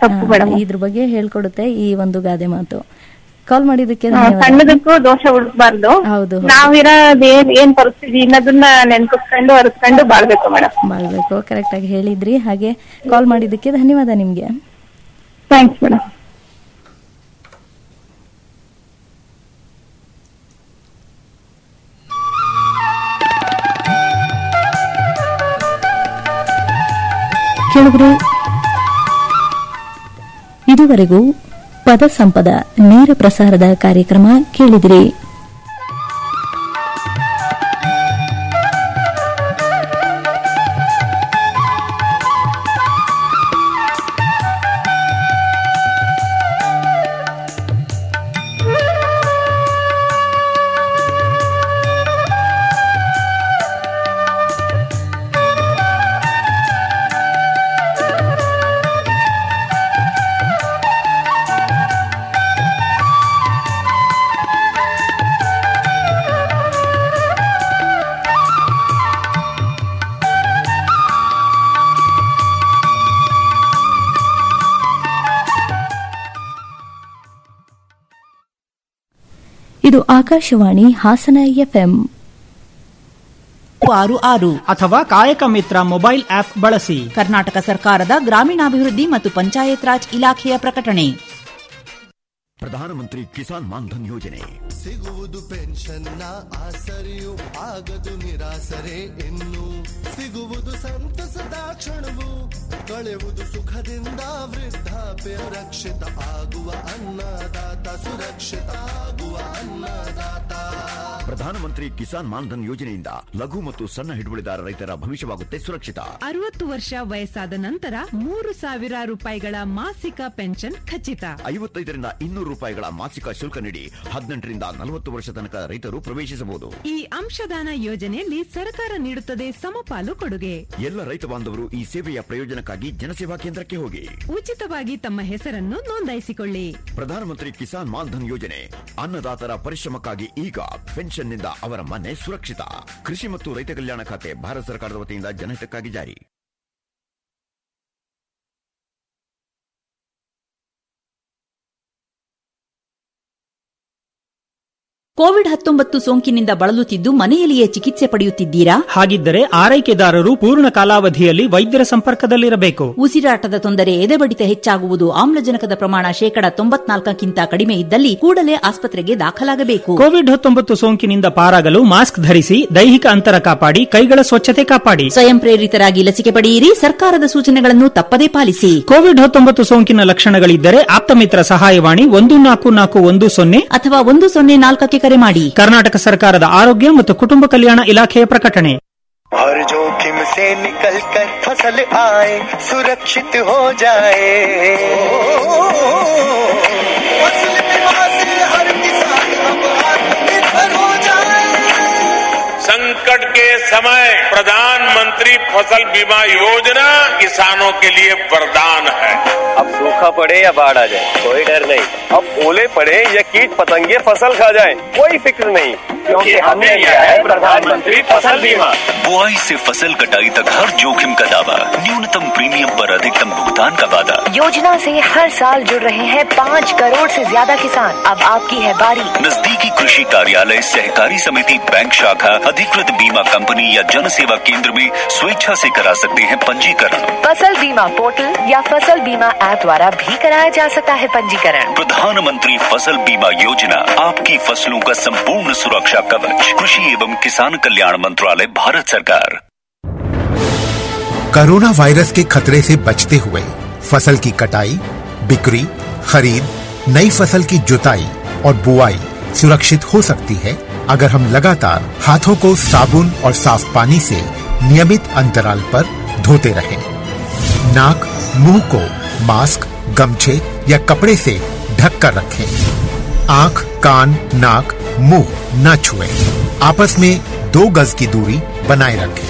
ತಪ್ಪು ಮೇಡಮ್ ಇದ್ರ ಬಗ್ಗೆ ಹೇಳ್ಕೊಡುತ್ತೆ ಈ ಒಂದು ಗಾದೆ ಮಾತು ಕಾಲ್ ಮಾಡಿದ್ದಕ್ಕೆ ಧನ್ಯವಾದ ಸಣ್ಣದಕ್ಕೂ ದೋಷ ಹುಡುಕ್ಬಾರ್ದು ಹೌದು ಹೌದು. ನಾವಿರೋದ್ ಏನ್ ಏನ್ ಪರಿಸ್ಥಿತಿ ಅನ್ನೋದನ್ನ ನೆನ್ಪಿಸ್ಕೊಂಡು ಅರಿಸ್ಕೊಂಡು ಬಾಳ್ಬೇಕು ಮೇಡಮ್ ಬಾಳ್ಬೇಕು ಕರೆಕ್ಟ್ ಆಗಿ ಹೇಳಿದ್ರಿ ಹಾಗೆ ಕಾಲ್ ಮಾಡಿದ್ದಕ್ಕೆ ಧನ್ಯವಾದ ನಿಮ್ಗೆ ಥ್ಯಾಂಕ್ಸ್ ಮೇಡಮ್ ಕೇಳಿದ್ರು ಇದುವರೆಗೂ ಪದ ಸಂಪದ ನೇರ ಪ್ರಸಾರದ ಕಾರ್ಯಕ್ರಮ ಕೇಳಿದಿರಿ ಇದು ಆಕಾಶವಾಣಿ ಹಾಸನ ಎಫ್ಎಂ ಆರು ಆರು ಅಥವಾ ಕಾಯಕ ಮಿತ್ರ ಮೊಬೈಲ್ ಆಪ್ ಬಳಸಿ ಕರ್ನಾಟಕ ಸರ್ಕಾರದ ಗ್ರಾಮೀಣಾಭಿವೃದ್ಧಿ ಮತ್ತು ಪಂಚಾಯತ್ ರಾಜ್ ಇಲಾಖೆಯ ಪ್ರಕಟಣೆ ಪ್ರಧಾನಮಂತ್ರಿ ಕಿಸಾನ್ ಮಾನ್ಧನ್ ಯೋಜನೆ ಸಿಗುವುದು ಪೆನ್ಷನ್ನ ಆಸರೆಯು ಆಗದು ನಿರಾಸರೆ ಇನ್ನು ಸಿಗುವುದು ಸಂತಸದ ಕ್ಷಣವು ಕಳೆಯುವುದು ಸುಖದಿಂದ ವೃದ್ಧಾಪ್ಯ ರಕ್ಷಿತ ಆಗುವ ಅನ್ನದಾತ ಸುರಕ್ಷಿತ ಆಗುವ ಅನ್ನದಾತ ಪ್ರಧಾನಮಂತ್ರಿ ಕಿಸಾನ್ ಮಾನ್ಧನ್ ಯೋಜನೆಯಿಂದ ಲಘು ಮತ್ತು ಸಣ್ಣ ಹಿಡುವಳಿದಾರ ರೈತರ ಭವಿಷ್ಯವಾಗುತ್ತೆ ಸುರಕ್ಷಿತ ಅರವತ್ತು ವರ್ಷ ವಯಸ್ಸಾದ ನಂತರ ಮೂರು ಸಾವಿರ ರೂಪಾಯಿಗಳ ಮಾಸಿಕ ಪೆನ್ಷನ್ ಖಚಿತ ಐವತ್ತೈದರಿಂದ ಇನ್ನೂರು ರೂಪಾಯಿಗಳ ಮಾಸಿಕ ಶುಲ್ಕ ನೀಡಿ ಹದಿನೆಂಟರಿಂದ ನಲವತ್ತು ವರ್ಷ ತನಕ ರೈತರು ಪ್ರವೇಶಿಸಬಹುದು ಈ ಅಂಶದಾನ ಯೋಜನೆಯಲ್ಲಿ ಸರ್ಕಾರ ನೀಡುತ್ತದೆ ಸಮಪಾಲು ಕೊಡುಗೆ ಎಲ್ಲ ರೈತ ಬಾಂಧವರು ಈ ಸೇವೆಯ ಪ್ರಯೋಜನಕ್ಕಾಗಿ ಜನಸೇವಾ ಕೇಂದ್ರಕ್ಕೆ ಹೋಗಿ ಉಚಿತವಾಗಿ ತಮ್ಮ ಹೆಸರನ್ನು ನೋಂದಾಯಿಸಿಕೊಳ್ಳಿ ಪ್ರಧಾನಮಂತ್ರಿ ಕಿಸಾನ್ ಮಾನ್ಧನ್ ಯೋಜನೆ ಅನ್ನದಾತರ ಪರಿಶ್ರಮಕ್ಕಾಗಿ ಈಗ ಪೆನ್ಷನ್ನಿಂದ ಅವರ ಮನೆ ಸುರಕ್ಷಿತ ಕೃಷಿ ಮತ್ತು ರೈತ ಕಲ್ಯಾಣ ಖಾತೆ ಭಾರತ ಸರ್ಕಾರದ ವತಿಯಿಂದ ಜನಹಿತಕ್ಕಾಗಿ ಜಾರಿ ಕೋವಿಡ್ ಹತ್ತೊಂಬತ್ತು ಸೋಂಕಿನಿಂದ ಬಳಲುತ್ತಿದ್ದು ಮನೆಯಲ್ಲಿಯೇ ಚಿಕಿತ್ಸೆ ಪಡೆಯುತ್ತಿದ್ದೀರಾ ಹಾಗಿದ್ದರೆ ಆರೈಕೆದಾರರು ಪೂರ್ಣ ಕಾಲಾವಧಿಯಲ್ಲಿ ವೈದ್ಯರ ಸಂಪರ್ಕದಲ್ಲಿರಬೇಕು ಉಸಿರಾಟದ ತೊಂದರೆ ಎದೆಬಡಿತ ಹೆಚ್ಚಾಗುವುದು ಆಮ್ಲಜನಕದ ಪ್ರಮಾಣ ಶೇಕಡ ತೊಂಬತ್ನಾಲ್ಕಕ್ಕಿಂತ ಕಡಿಮೆ ಇದ್ದಲ್ಲಿ ಕೂಡಲೇ ಆಸ್ಪತ್ರೆಗೆ ದಾಖಲಾಗಬೇಕು ಕೋವಿಡ್ ಹತ್ತೊಂಬತ್ತು ಸೋಂಕಿನಿಂದ ಪಾರಾಗಲು ಮಾಸ್ಕ್ ಧರಿಸಿ ದೈಹಿಕ ಅಂತರ ಕಾಪಾಡಿ ಕೈಗಳ ಸ್ವಚ್ಛತೆ ಕಾಪಾಡಿ ಸ್ವಯಂ ಪ್ರೇರಿತರಾಗಿ ಲಸಿಕೆ ಪಡೆಯಿರಿ ಸರ್ಕಾರದ ಸೂಚನೆಗಳನ್ನು ತಪ್ಪದೇ ಪಾಲಿಸಿ ಕೋವಿಡ್ ಹತ್ತೊಂಬತ್ತು ಸೋಂಕಿನ ಲಕ್ಷಣಗಳಿದ್ದರೆ ಆಪ್ತಮಿತ್ರ ಸಹಾಯವಾಣಿ ಒಂದು ನಾಲ್ಕು ನಾಲ್ಕು ಒಂದು ಸೊನ್ನೆ ಅಥವಾ ಒಂದು ಸೊನ್ನೆ ನಾಲ್ಕಕ್ಕೆ ಕರೆ ಮಾಡಿ ಕರ್ನಾಟಕ ಸರ್ಕಾರದ ಆರೋಗ್ಯ ಮತ್ತು ಕುಟುಂಬ ಕಲ್ಯಾಣ ಇಲಾಖೆಯ ಪ್ರಕಟಣೆ हर जोखिम से निकल कर फसल आए सुरक्षित हो जाए फसल बीमा से हर किसान अब आत्मनिर्भर हो जाए संकट के समय प्रधानमंत्री फसल बीमा योजना किसानों के लिए वरदान है अब सूखा पड़े या बाढ़ आ जाए कोई डर नहीं अब ओले पड़े या कीट पतंगे फसल खा जाए कोई फिक्र नहीं क्योंकि हमने लिया है प्रधानमंत्री फसल बीमा बुआई से फसल कटाई तक हर जोखिम का दावा न्यूनतम प्रीमियम पर अधिकतम भुगतान का वादा योजना से हर साल जुड़ रहे हैं पाँच करोड़ से ज्यादा किसान अब आपकी है बारी नजदीकी कृषि कार्यालय सहकारी समिति बैंक शाखा अधिकृत बीमा कंपनी या जन सेवा केंद्र में स्वेच्छा से करा सकते हैं पंजीकरण फसल बीमा पोर्टल या फसल बीमा ऐप द्वारा भी कराया जा सकता है पंजीकरण प्रधानमंत्री फसल बीमा योजना आपकी फसलों का संपूर्ण सुरक्षा कवच कृषि एवं किसान कल्याण मंत्रालय भारत सरकार कोरोना वायरस के खतरे से बचते हुए फसल की कटाई बिक्री खरीद नई फसल की जुताई और बुआई सुरक्षित हो सकती है अगर हम लगातार हाथों को साबुन और साफ पानी से नियमित अंतराल पर धोते रहें। नाक मुंह को मास्क गमछे या कपड़े से ढक कर रखें आंख कान नाक मुंह न छुएं। आपस में दो गज की दूरी बनाए रखें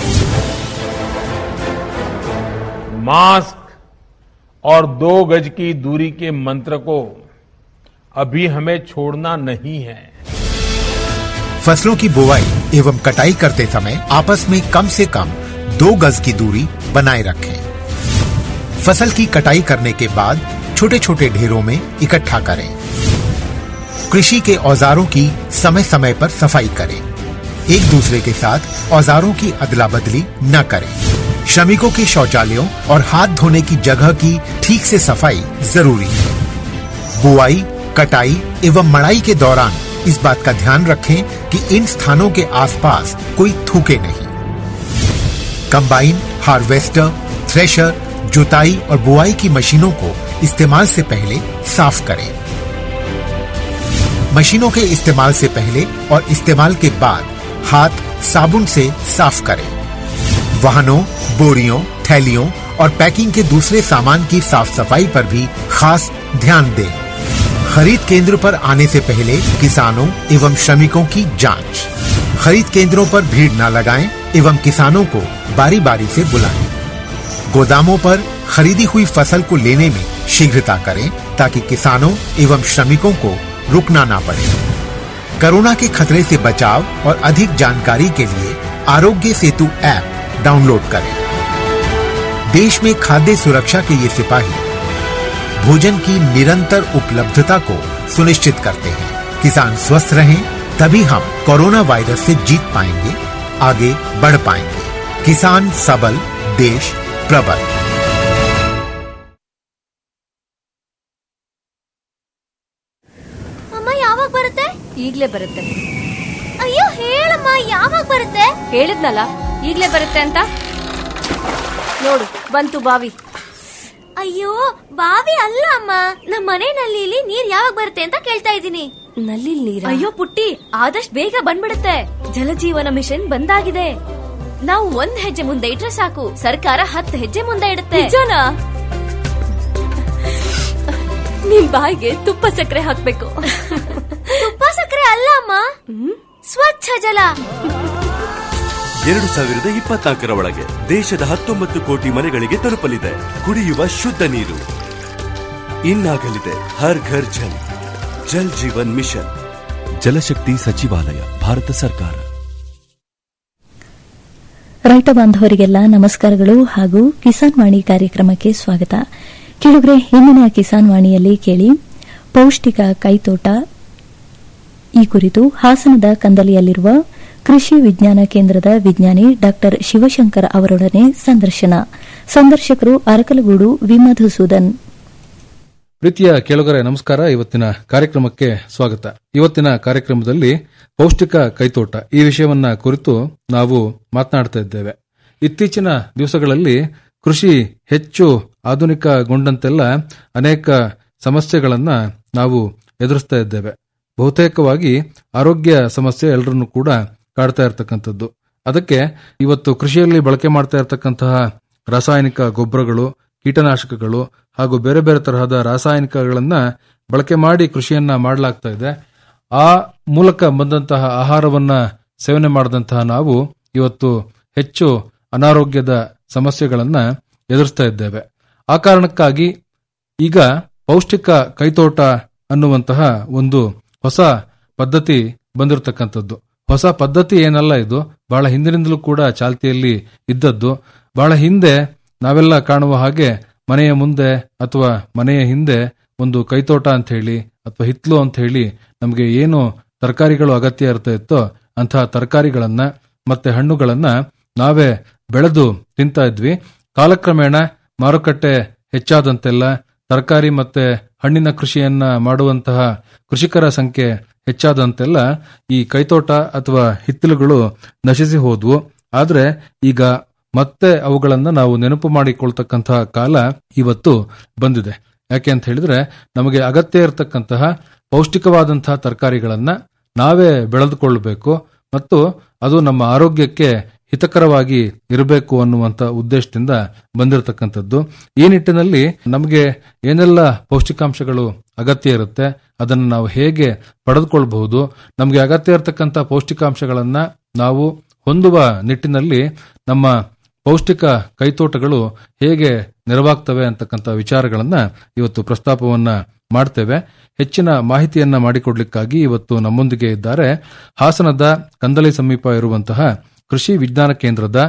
मास्क और दो गज की दूरी के मंत्र को अभी हमें छोड़ना नहीं है फसलों की बुवाई एवं कटाई करते समय आपस में कम से कम दो गज की दूरी बनाए रखें फसल की कटाई करने के बाद छोटे छोटे ढेरों में इकट्ठा करें कृषि के औजारों की समय समय पर सफाई करें एक दूसरे के साथ औजारों की अदला बदली न करें श्रमिकों के शौचालयों और हाथ धोने की जगह की ठीक से सफाई जरूरी है बुआई कटाई एवं मड़ाई के दौरान इस बात का ध्यान रखें कि इन स्थानों के आसपास कोई थूके नहीं कंबाइन हार्वेस्टर थ्रेशर जुताई और बुआई की मशीनों को इस्तेमाल से पहले साफ करें मशीनों के इस्तेमाल से पहले और इस्तेमाल के बाद हाथ साबुन से साफ करें वाहनों बोरियों थैलियों और पैकिंग के दूसरे सामान की साफ सफाई पर भी खास ध्यान दें खरीद केंद्र पर आने से पहले किसानों एवं श्रमिकों की जांच खरीद केंद्रों पर भीड़ न लगाएं एवं किसानों को बारी बारी से बुलाएं गोदामों पर खरीदी हुई फसल को लेने में शीघ्रता करें ताकि किसानों एवं श्रमिकों को रुकना ना पड़े कोरोना के खतरे से बचाव और अधिक जानकारी के लिए आरोग्य सेतु ऐप डाउनलोड करें देश में खाद्य सुरक्षा के ये सिपाही भोजन की निरंतर उपलब्धता को सुनिश्चित करते हैं किसान स्वस्थ रहें तभी हम कोरोना वायरस से जीत पाएंगे आगे बढ़ पाएंगे किसान सबल देश प्रबल ಅಮ್ಮ ಯಾವಾಗ ಬರುತ್ತೆ ಈಗ್ಲೇ ಬರುತ್ತೆ ಅಯ್ಯೋ ಹೇಳಮ್ಮ ಯಾವಾಗ ಬರುತ್ತೆ ಹೇಳಿದ್ನಲ್ಲ ಈಗ್ಲೇ ಬರುತ್ತೆ ಅಂತ ನೋಡು ಬಂತು ಬಾವಿ ಅಯ್ಯೋ ಬಾವಿ ಅಲ್ಲ ಅಮ್ಮ ನಮ್ಮ ಮನೆ ನಲ್ಲಿಲಿ ನೀರ್ ಯಾವಾಗ ಬರುತ್ತೆ ಅಂತ ಕೇಳ್ತಾ ಇದ್ದೀನಿ ನಲ್ಲಿ ನೀರ ಅಯ್ಯೋ ಪುಟ್ಟಿ ಆದಷ್ಟು ಬೇಗ ಬಂದ್ಬಿಡುತ್ತೆ ಜಲಜೀವನ ಮಿಷನ್ ಬಂದಾಗಿದೆ ನಾವು ಒಂದ್ ಹೆಜ್ಜೆ ಮುಂದೆ ಇಟ್ರೆ ಸಾಕು ಸರ್ಕಾರ ಹತ್ತು ಹೆಜ್ಜೆ ಮುಂದೆ ಇಡುತ್ತೆ ನಿಜನಾ ನಿಮ್ ಬಾಯಿಗೆ ತುಪ್ಪ ಸಕ್ಕರೆ ಹಾಕ್ಬೇಕು ತುಪ್ಪ ಸಕ್ಕರೆ ಅಲ್ಲ ಅಮ್ಮ ಸ್ವಚ್ಛ ಜಲ ಎರಡು ಸಾವಿರದ ಇಪ್ಪತ್ನಾಲ್ಕರ ಒಳಗೆ ದೇಶದ ಹತ್ತೊಂಬತ್ತು ಕೋಟಿ ಮನೆಗಳಿಗೆ ತಲುಪಲಿದೆ ಕುಡಿಯುವ ಶುದ್ಧ ನೀರು ಇನ್ನಾಗಲಿದೆ ಹರ್ ಘರ್ ಜಲ್ ಜಲ್ ಜೀವನ್ ಮಿಷನ್ ಜಲಶಕ್ತಿ ಸಚಿವಾಲಯ ಭಾರತ ಸರ್ಕಾರ ರೈತ ಬಾಂಧವರಿಗೆಲ್ಲ ನಮಸ್ಕಾರಗಳು ಹಾಗೂ ಕಿಸಾನ್ ವಾಣಿ ಕಾರ್ಯಕ್ರಮಕ್ಕೆ ಸ್ವಾಗತ ಕೇಳುಗ್ರೆ ಇಂದಿನ ಕಿಸಾನ್ ವಾಣಿಯಲ್ಲಿ ಕೇಳಿ ಪೌಷ್ಟಿಕ ಕೈತೋಟ ಈ ಕುರಿತು ಹಾಸನದ ಕಂದಲಿಯಲ್ಲಿರುವ ಕೃಷಿ ವಿಜ್ಞಾನ ಕೇಂದ್ರದ ವಿಜ್ಞಾನಿ ಡಾ ಶಿವಶಂಕರ್ ಅವರೊಡನೆ ಸಂದರ್ಶನ ಸಂದರ್ಶಕರು ಅರಕಲಗೂಡು ವಿಮಧುಸೂದನ್ ಪ್ರೀತಿಯ ಕೇಳುಗರೆ ನಮಸ್ಕಾರ ಇವತ್ತಿನ ಕಾರ್ಯಕ್ರಮಕ್ಕೆ ಸ್ವಾಗತ ಇವತ್ತಿನ ಕಾರ್ಯಕ್ರಮದಲ್ಲಿ ಪೌಷ್ಟಿಕ ಕೈತೋಟ ಈ ವಿಷಯವನ್ನ ಕುರಿತು ನಾವು ಮಾತನಾಡ್ತಾ ಇದ್ದೇವೆ ಇತ್ತೀಚಿನ ದಿವಸಗಳಲ್ಲಿ ಕೃಷಿ ಹೆಚ್ಚು ಆಧುನಿಕಗೊಂಡಂತೆಲ್ಲ ಅನೇಕ ಸಮಸ್ಯೆಗಳನ್ನ ನಾವು ಎದುರಿಸ್ತಾ ಇದ್ದೇವೆ ಬಹುತೇಕವಾಗಿ ಆರೋಗ್ಯ ಸಮಸ್ಯೆ ಎಲ್ಲರನ್ನು ಕೂಡ ಕಾಡ್ತಾ ಇರತಕ್ಕಂಥದ್ದು ಅದಕ್ಕೆ ಇವತ್ತು ಕೃಷಿಯಲ್ಲಿ ಬಳಕೆ ಮಾಡ್ತಾ ಇರತಕ್ಕಂತಹ ರಾಸಾಯನಿಕ ಗೊಬ್ಬರಗಳು ಕೀಟನಾಶಕಗಳು ಹಾಗೂ ಬೇರೆ ಬೇರೆ ತರಹದ ರಾಸಾಯನಿಕಗಳನ್ನ ಬಳಕೆ ಮಾಡಿ ಕೃಷಿಯನ್ನ ಮಾಡಲಾಗ್ತಾ ಇದೆ ಆ ಮೂಲಕ ಬಂದಂತಹ ಆಹಾರವನ್ನ ಸೇವನೆ ಮಾಡಿದಂತಹ ನಾವು ಇವತ್ತು ಹೆಚ್ಚು ಅನಾರೋಗ್ಯದ ಸಮಸ್ಯೆಗಳನ್ನ ಎದುರಿಸ್ತಾ ಇದ್ದೇವೆ ಆ ಕಾರಣಕ್ಕಾಗಿ ಈಗ ಪೌಷ್ಟಿಕ ಕೈತೋಟ ಅನ್ನುವಂತಹ ಒಂದು ಹೊಸ ಪದ್ಧತಿ ಬಂದಿರತಕ್ಕಂಥದ್ದು ಹೊಸ ಪದ್ಧತಿ ಏನಲ್ಲ ಇದು ಬಹಳ ಹಿಂದಿನಿಂದಲೂ ಕೂಡ ಚಾಲ್ತಿಯಲ್ಲಿ ಇದ್ದದ್ದು ಬಹಳ ಹಿಂದೆ ನಾವೆಲ್ಲ ಕಾಣುವ ಹಾಗೆ ಮನೆಯ ಮುಂದೆ ಅಥವಾ ಮನೆಯ ಹಿಂದೆ ಒಂದು ಕೈತೋಟ ಅಂತ ಹೇಳಿ ಅಥವಾ ಹಿತ್ಲು ಅಂತ ಹೇಳಿ ನಮಗೆ ಏನು ತರಕಾರಿಗಳು ಅಗತ್ಯ ಇರ್ತಾ ಇತ್ತೋ ಅಂತಹ ತರಕಾರಿಗಳನ್ನ ಮತ್ತೆ ಹಣ್ಣುಗಳನ್ನ ನಾವೇ ಬೆಳೆದು ತಿಂತಾ ಇದ್ವಿ ಕಾಲಕ್ರಮೇಣ ಮಾರುಕಟ್ಟೆ ಹೆಚ್ಚಾದಂತೆಲ್ಲ ತರಕಾರಿ ಮತ್ತೆ ಹಣ್ಣಿನ ಕೃಷಿಯನ್ನ ಮಾಡುವಂತಹ ಕೃಷಿಕರ ಸಂಖ್ಯೆ ಹೆಚ್ಚಾದಂತೆಲ್ಲ ಈ ಕೈತೋಟ ಅಥವಾ ಹಿತ್ತಲುಗಳು ನಶಿಸಿ ಹೋದ್ವು ಆದ್ರೆ ಈಗ ಮತ್ತೆ ಅವುಗಳನ್ನ ನಾವು ನೆನಪು ಮಾಡಿಕೊಳ್ತಕ್ಕಂತಹ ಕಾಲ ಇವತ್ತು ಬಂದಿದೆ ಯಾಕೆ ಅಂತ ಹೇಳಿದ್ರೆ ನಮಗೆ ಅಗತ್ಯ ಇರತಕ್ಕಂತಹ ಪೌಷ್ಟಿಕವಾದಂತಹ ತರಕಾರಿಗಳನ್ನ ನಾವೇ ಬೆಳೆದುಕೊಳ್ಳಬೇಕು ಮತ್ತು ಅದು ನಮ್ಮ ಆರೋಗ್ಯಕ್ಕೆ ಹಿತಕರವಾಗಿ ಇರಬೇಕು ಅನ್ನುವಂತ ಉದ್ದೇಶದಿಂದ ಬಂದಿರತಕ್ಕಂಥದ್ದು ಈ ನಿಟ್ಟಿನಲ್ಲಿ ನಮಗೆ ಏನೆಲ್ಲ ಪೌಷ್ಟಿಕಾಂಶಗಳು ಅಗತ್ಯ ಇರುತ್ತೆ ಅದನ್ನು ನಾವು ಹೇಗೆ ಪಡೆದುಕೊಳ್ಬಹುದು ನಮಗೆ ಅಗತ್ಯ ಇರತಕ್ಕಂಥ ಪೌಷ್ಟಿಕಾಂಶಗಳನ್ನ ನಾವು ಹೊಂದುವ ನಿಟ್ಟಿನಲ್ಲಿ ನಮ್ಮ ಪೌಷ್ಟಿಕ ಕೈತೋಟಗಳು ಹೇಗೆ ನೆರವಾಗ್ತವೆ ಅಂತಕ್ಕಂಥ ವಿಚಾರಗಳನ್ನ ಇವತ್ತು ಪ್ರಸ್ತಾಪವನ್ನ ಮಾಡ್ತೇವೆ ಹೆಚ್ಚಿನ ಮಾಹಿತಿಯನ್ನ ಮಾಡಿಕೊಡ್ಲಿಕ್ಕಾಗಿ ಇವತ್ತು ನಮ್ಮೊಂದಿಗೆ ಇದ್ದಾರೆ ಹಾಸನದ ಕಂದಲಿ ಸಮೀಪ ಇರುವಂತಹ ಕೃಷಿ ವಿಜ್ಞಾನ ಕೇಂದ್ರದ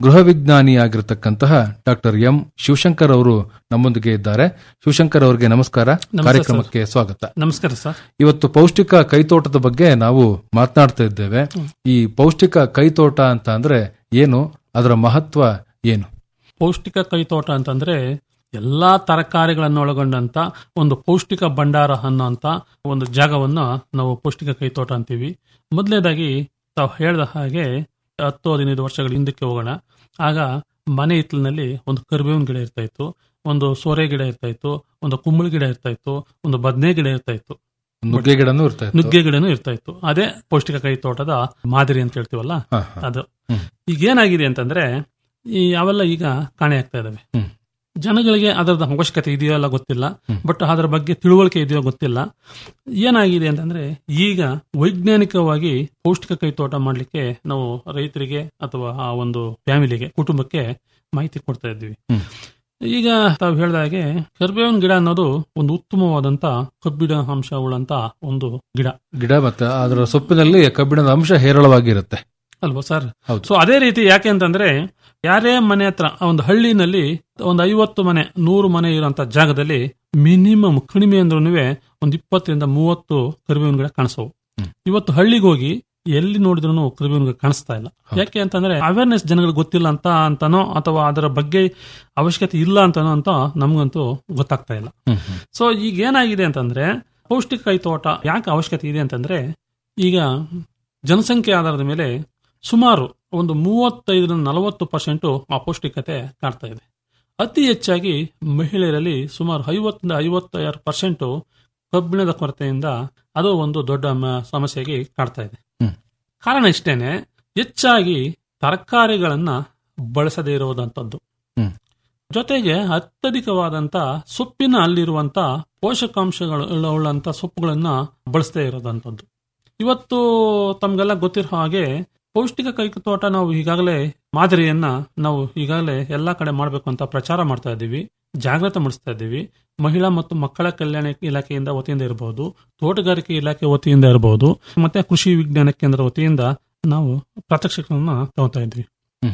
ಗೃಹ ವಿಜ್ಞಾನಿಯಾಗಿರತಕ್ಕಂತಹ ಡಾಕ್ಟರ್ ಎಂ ಶಿವಶಂಕರ್ ಅವರು ನಮ್ಮೊಂದಿಗೆ ಇದ್ದಾರೆ ಶಿವಶಂಕರ್ ಅವರಿಗೆ ನಮಸ್ಕಾರ ನಮಸ್ತೆ ಕಾರ್ಯಕ್ರಮಕ್ಕೆ ಸ್ವಾಗತ ನಮಸ್ಕಾರ ಸರ್ ಇವತ್ತು ಪೌಷ್ಟಿಕ ಕೈತೋಟದ ಬಗ್ಗೆ ನಾವು ಮಾತನಾಡ್ತಾ ಇದ್ದೇವೆ ಈ ಪೌಷ್ಟಿಕ ಕೈತೋಟ ಅಂತ ಅಂದ್ರೆ ಏನು ಅದರ ಮಹತ್ವ ಏನು ಪೌಷ್ಟಿಕ ಕೈತೋಟ ಅಂತಂದ್ರೆ ಎಲ್ಲಾ ತರಕಾರಿಗಳನ್ನು ಒಳಗೊಂಡಂತ ಒಂದು ಪೌಷ್ಟಿಕ ಭಂಡಾರ ಅನ್ನೋಂತ ಒಂದು ಜಾಗವನ್ನ ನಾವು ಪೌಷ್ಟಿಕ ಕೈತೋಟ ಅಂತೀವಿ ಮೊದಲನೇದಾಗಿ ತಾವು ಹೇಳ್ದ ಹಾಗೆ ಹತ್ತು ಹದಿನೈದು ವರ್ಷಗಳ ಹಿಂದಕ್ಕೆ ಹೋಗೋಣ ಆಗ ಮನೆ ಹಿತ್ತಲಿನಲ್ಲಿ ಒಂದು ಕರಿಬೇವಿನ ಗಿಡ ಇರ್ತಾ ಇತ್ತು ಒಂದು ಸೋರೆ ಗಿಡ ಇರ್ತಾ ಇತ್ತು ಒಂದು ಕುಂಬಳ ಗಿಡ ಇರ್ತಾ ಇತ್ತು ಒಂದು ಬದನೆ ಗಿಡ ಇರ್ತಾ ಇತ್ತು ನುಗ್ಗೆ ಗಿಡನೂ ಇರ್ತಾ ಇತ್ತು. ನುಗ್ಗೆ ಗಿಡನೂ ಇರ್ತಾ ಇತ್ತು ಅದೇ ಪೌಷ್ಟಿಕ ಕೈ ತೋಟದ ಮಾದರಿ ಅಂತ ಹೇಳ್ತೀವಲ್ಲ ಹಾ, ಹಾ. ಅದು ಈಗ ಏನಾಗಿದೆ ಅಂತಂದ್ರೆ ಈ ಅವೆಲ್ಲ ಈಗ ಕಾಣೆ ಆಗ್ತಾ ಇದಾವೆ ಹ್ಮ್. ಜನಗಳಿಗೆ ಅದರದ ಅವಶ್ಯಕತೆ ಇದೆಯೋ ಅಲ್ಲ ಗೊತ್ತಿಲ್ಲ ಬಟ್ ಅದರ ಬಗ್ಗೆ ತಿಳುವಳಿಕೆ ಇದೆಯೋ ಗೊತ್ತಿಲ್ಲ ಏನಾಗಿದೆ ಅಂತಂದ್ರೆ ಈಗ ವೈಜ್ಞಾನಿಕವಾಗಿ ಪೌಷ್ಟಿಕ ಕೈ ತೋಟ ಮಾಡ್ಲಿಕ್ಕೆ ನಾವು ರೈತರಿಗೆ ಅಥವಾ ಆ ಒಂದು ಫ್ಯಾಮಿಲಿಗೆ ಕುಟುಂಬಕ್ಕೆ ಮಾಹಿತಿ ಕೊಡ್ತಾ ಇದ್ವಿ ಹ್ಮ್. ಈಗ ತಾವು ಹೇಳಿದ ಹಾಗೆ ಕರ್ಬೇವಿನ ಗಿಡ ಅನ್ನೋದು ಒಂದು ಉತ್ತಮವಾದಂತ ಕಬ್ಬಿಣ ಅಂಶ ಉಳ್ಳಂತ ಒಂದು ಗಿಡ ಗಿಡ ಮತ್ತೆ ಅದರ ಸೊಪ್ಪಿನಲ್ಲಿ ಕಬ್ಬಿಣದ ಅಂಶ ಹೇರಳವಾಗಿರುತ್ತೆ ಅಲ್ವಾ ಸರ್ ಹೌದು. ಸೊ ಅದೇ ರೀತಿ ಯಾಕೆ ಅಂತಂದ್ರೆ ಯಾರೇ ಮನೆ ಹತ್ರ ಒಂದು ಹಳ್ಳಿನಲ್ಲಿ ಒಂದು ಐವತ್ತು ಮನೆ ನೂರು ಮನೆ ಇರುವಂತ ಜಾಗದಲ್ಲಿ ಮಿನಿಮಮ್ ಕಡಿಮೆ ಅಂದ್ರೂ ಒಂದು ಇಪ್ಪತ್ತರಿಂದ ಮೂವತ್ತು ಕರಿಬೇವಿನ ಗಿಡ ಕಾಣಿಸವು ಇವತ್ತು ಹಳ್ಳಿಗೆ ಹೋಗಿ ಎಲ್ಲಿ ನೋಡಿದ್ರು ಕರಿಬೇವಿನ ಗಿಡ ಕಾಣಿಸ್ತಾ ಇಲ್ಲ ಯಾಕೆ ಅಂತಂದ್ರೆ ಅವೇರ್ನೆಸ್ ಜನಗಳಿಗೆ ಗೊತ್ತಿಲ್ಲ ಅಂತ ಅಂತಾನೋ ಅಥವಾ ಅದರ ಬಗ್ಗೆ ಅವಶ್ಯಕತೆ ಇಲ್ಲ ಅಂತಾನೋ ಅಂತ ನಮ್ಗಂತೂ ಗೊತ್ತಾಗ್ತಾ ಇಲ್ಲ ಸೊ ಈಗ ಏನಾಗಿದೆ ಅಂತಂದ್ರೆ ಪೌಷ್ಟಿಕ ಕೈ ತೋಟ ಯಾಕೆ ಅವಶ್ಯಕತೆ ಇದೆ ಅಂತಂದ್ರೆ ಈಗ ಜನಸಂಖ್ಯೆ ಆಧಾರದ ಮೇಲೆ ಸುಮಾರು ಒಂದು ಮೂವತ್ತೈದರಿಂದ ನಲವತ್ತು ಪರ್ಸೆಂಟ್ ಅಪೌಷ್ಟಿಕತೆ ಕಾಡ್ತಾ ಇದೆ ಅತಿ ಹೆಚ್ಚಾಗಿ ಮಹಿಳೆಯರಲ್ಲಿ ಸುಮಾರು ಐವತ್ತರಿಂದ ಐವತ್ತಾರು ಪರ್ಸೆಂಟ್ ಕಬ್ಬಿಣದ ಕೊರತೆಯಿಂದ ಅದು ಒಂದು ದೊಡ್ಡ ಮ- ಸಮಸ್ಯೆಗೆ ಕಾಡ್ತಾ ಇದೆ ಹ್ಮ್. ಕಾರಣ ಇಷ್ಟೇನೆ ಹೆಚ್ಚಾಗಿ ತರಕಾರಿಗಳನ್ನ ಬಳಸದೇ ಇರುವುದಂತದ್ದು ಹ್ಮ್. ಜೊತೆಗೆ ಅತ್ಯಧಿಕವಾದಂತ ಸೊಪ್ಪಿನ ಅಲ್ಲಿರುವಂತ ಪೋಷಕಾಂಶಗಳು ಉಳ್ಳ- ಉಳ್ಳಂತ ಸೊಪ್ಪುಗಳನ್ನ ಬಳಸದೇ ಇರೋದಂಥದ್ದು ಇವತ್ತು ತಮ್ಗೆಲ್ಲ ಗೊತ್ತಿರೋ ಹಾಗೆ ಪೌಷ್ಟಿಕ ಕೈತೋಟ ನಾವು ಈಗಾಗಲೇ ಮಾದರಿಯನ್ನ ನಾವು ಈಗಾಗಲೇ ಎಲ್ಲಾ ಕಡೆ ಮಾಡಬೇಕು ಅಂತ ಪ್ರಚಾರ ಮಾಡ್ತಾ ಇದ್ದೀವಿ ಜಾಗೃತಿ ಮೂಡಿಸ್ತಾ ಇದ್ದೀವಿ ಮಹಿಳಾ ಮತ್ತು ಮಕ್ಕಳ ಕಲ್ಯಾಣ ಇಲಾಖೆಯಿಂದ ವತಿಯಿಂದ ಇರಬಹುದು ತೋಟಗಾರಿಕೆ ಇಲಾಖೆ ವತಿಯಿಂದ ಇರಬಹುದು ಮತ್ತೆ ಕೃಷಿ ವಿಜ್ಞಾನ ಕೇಂದ್ರ ವತಿಯಿಂದ ನಾವು ಪ್ರಾತ್ಯಕ್ಷಿಕಗಳನ್ನ ತಗೋತಾ ಇದ್ವಿ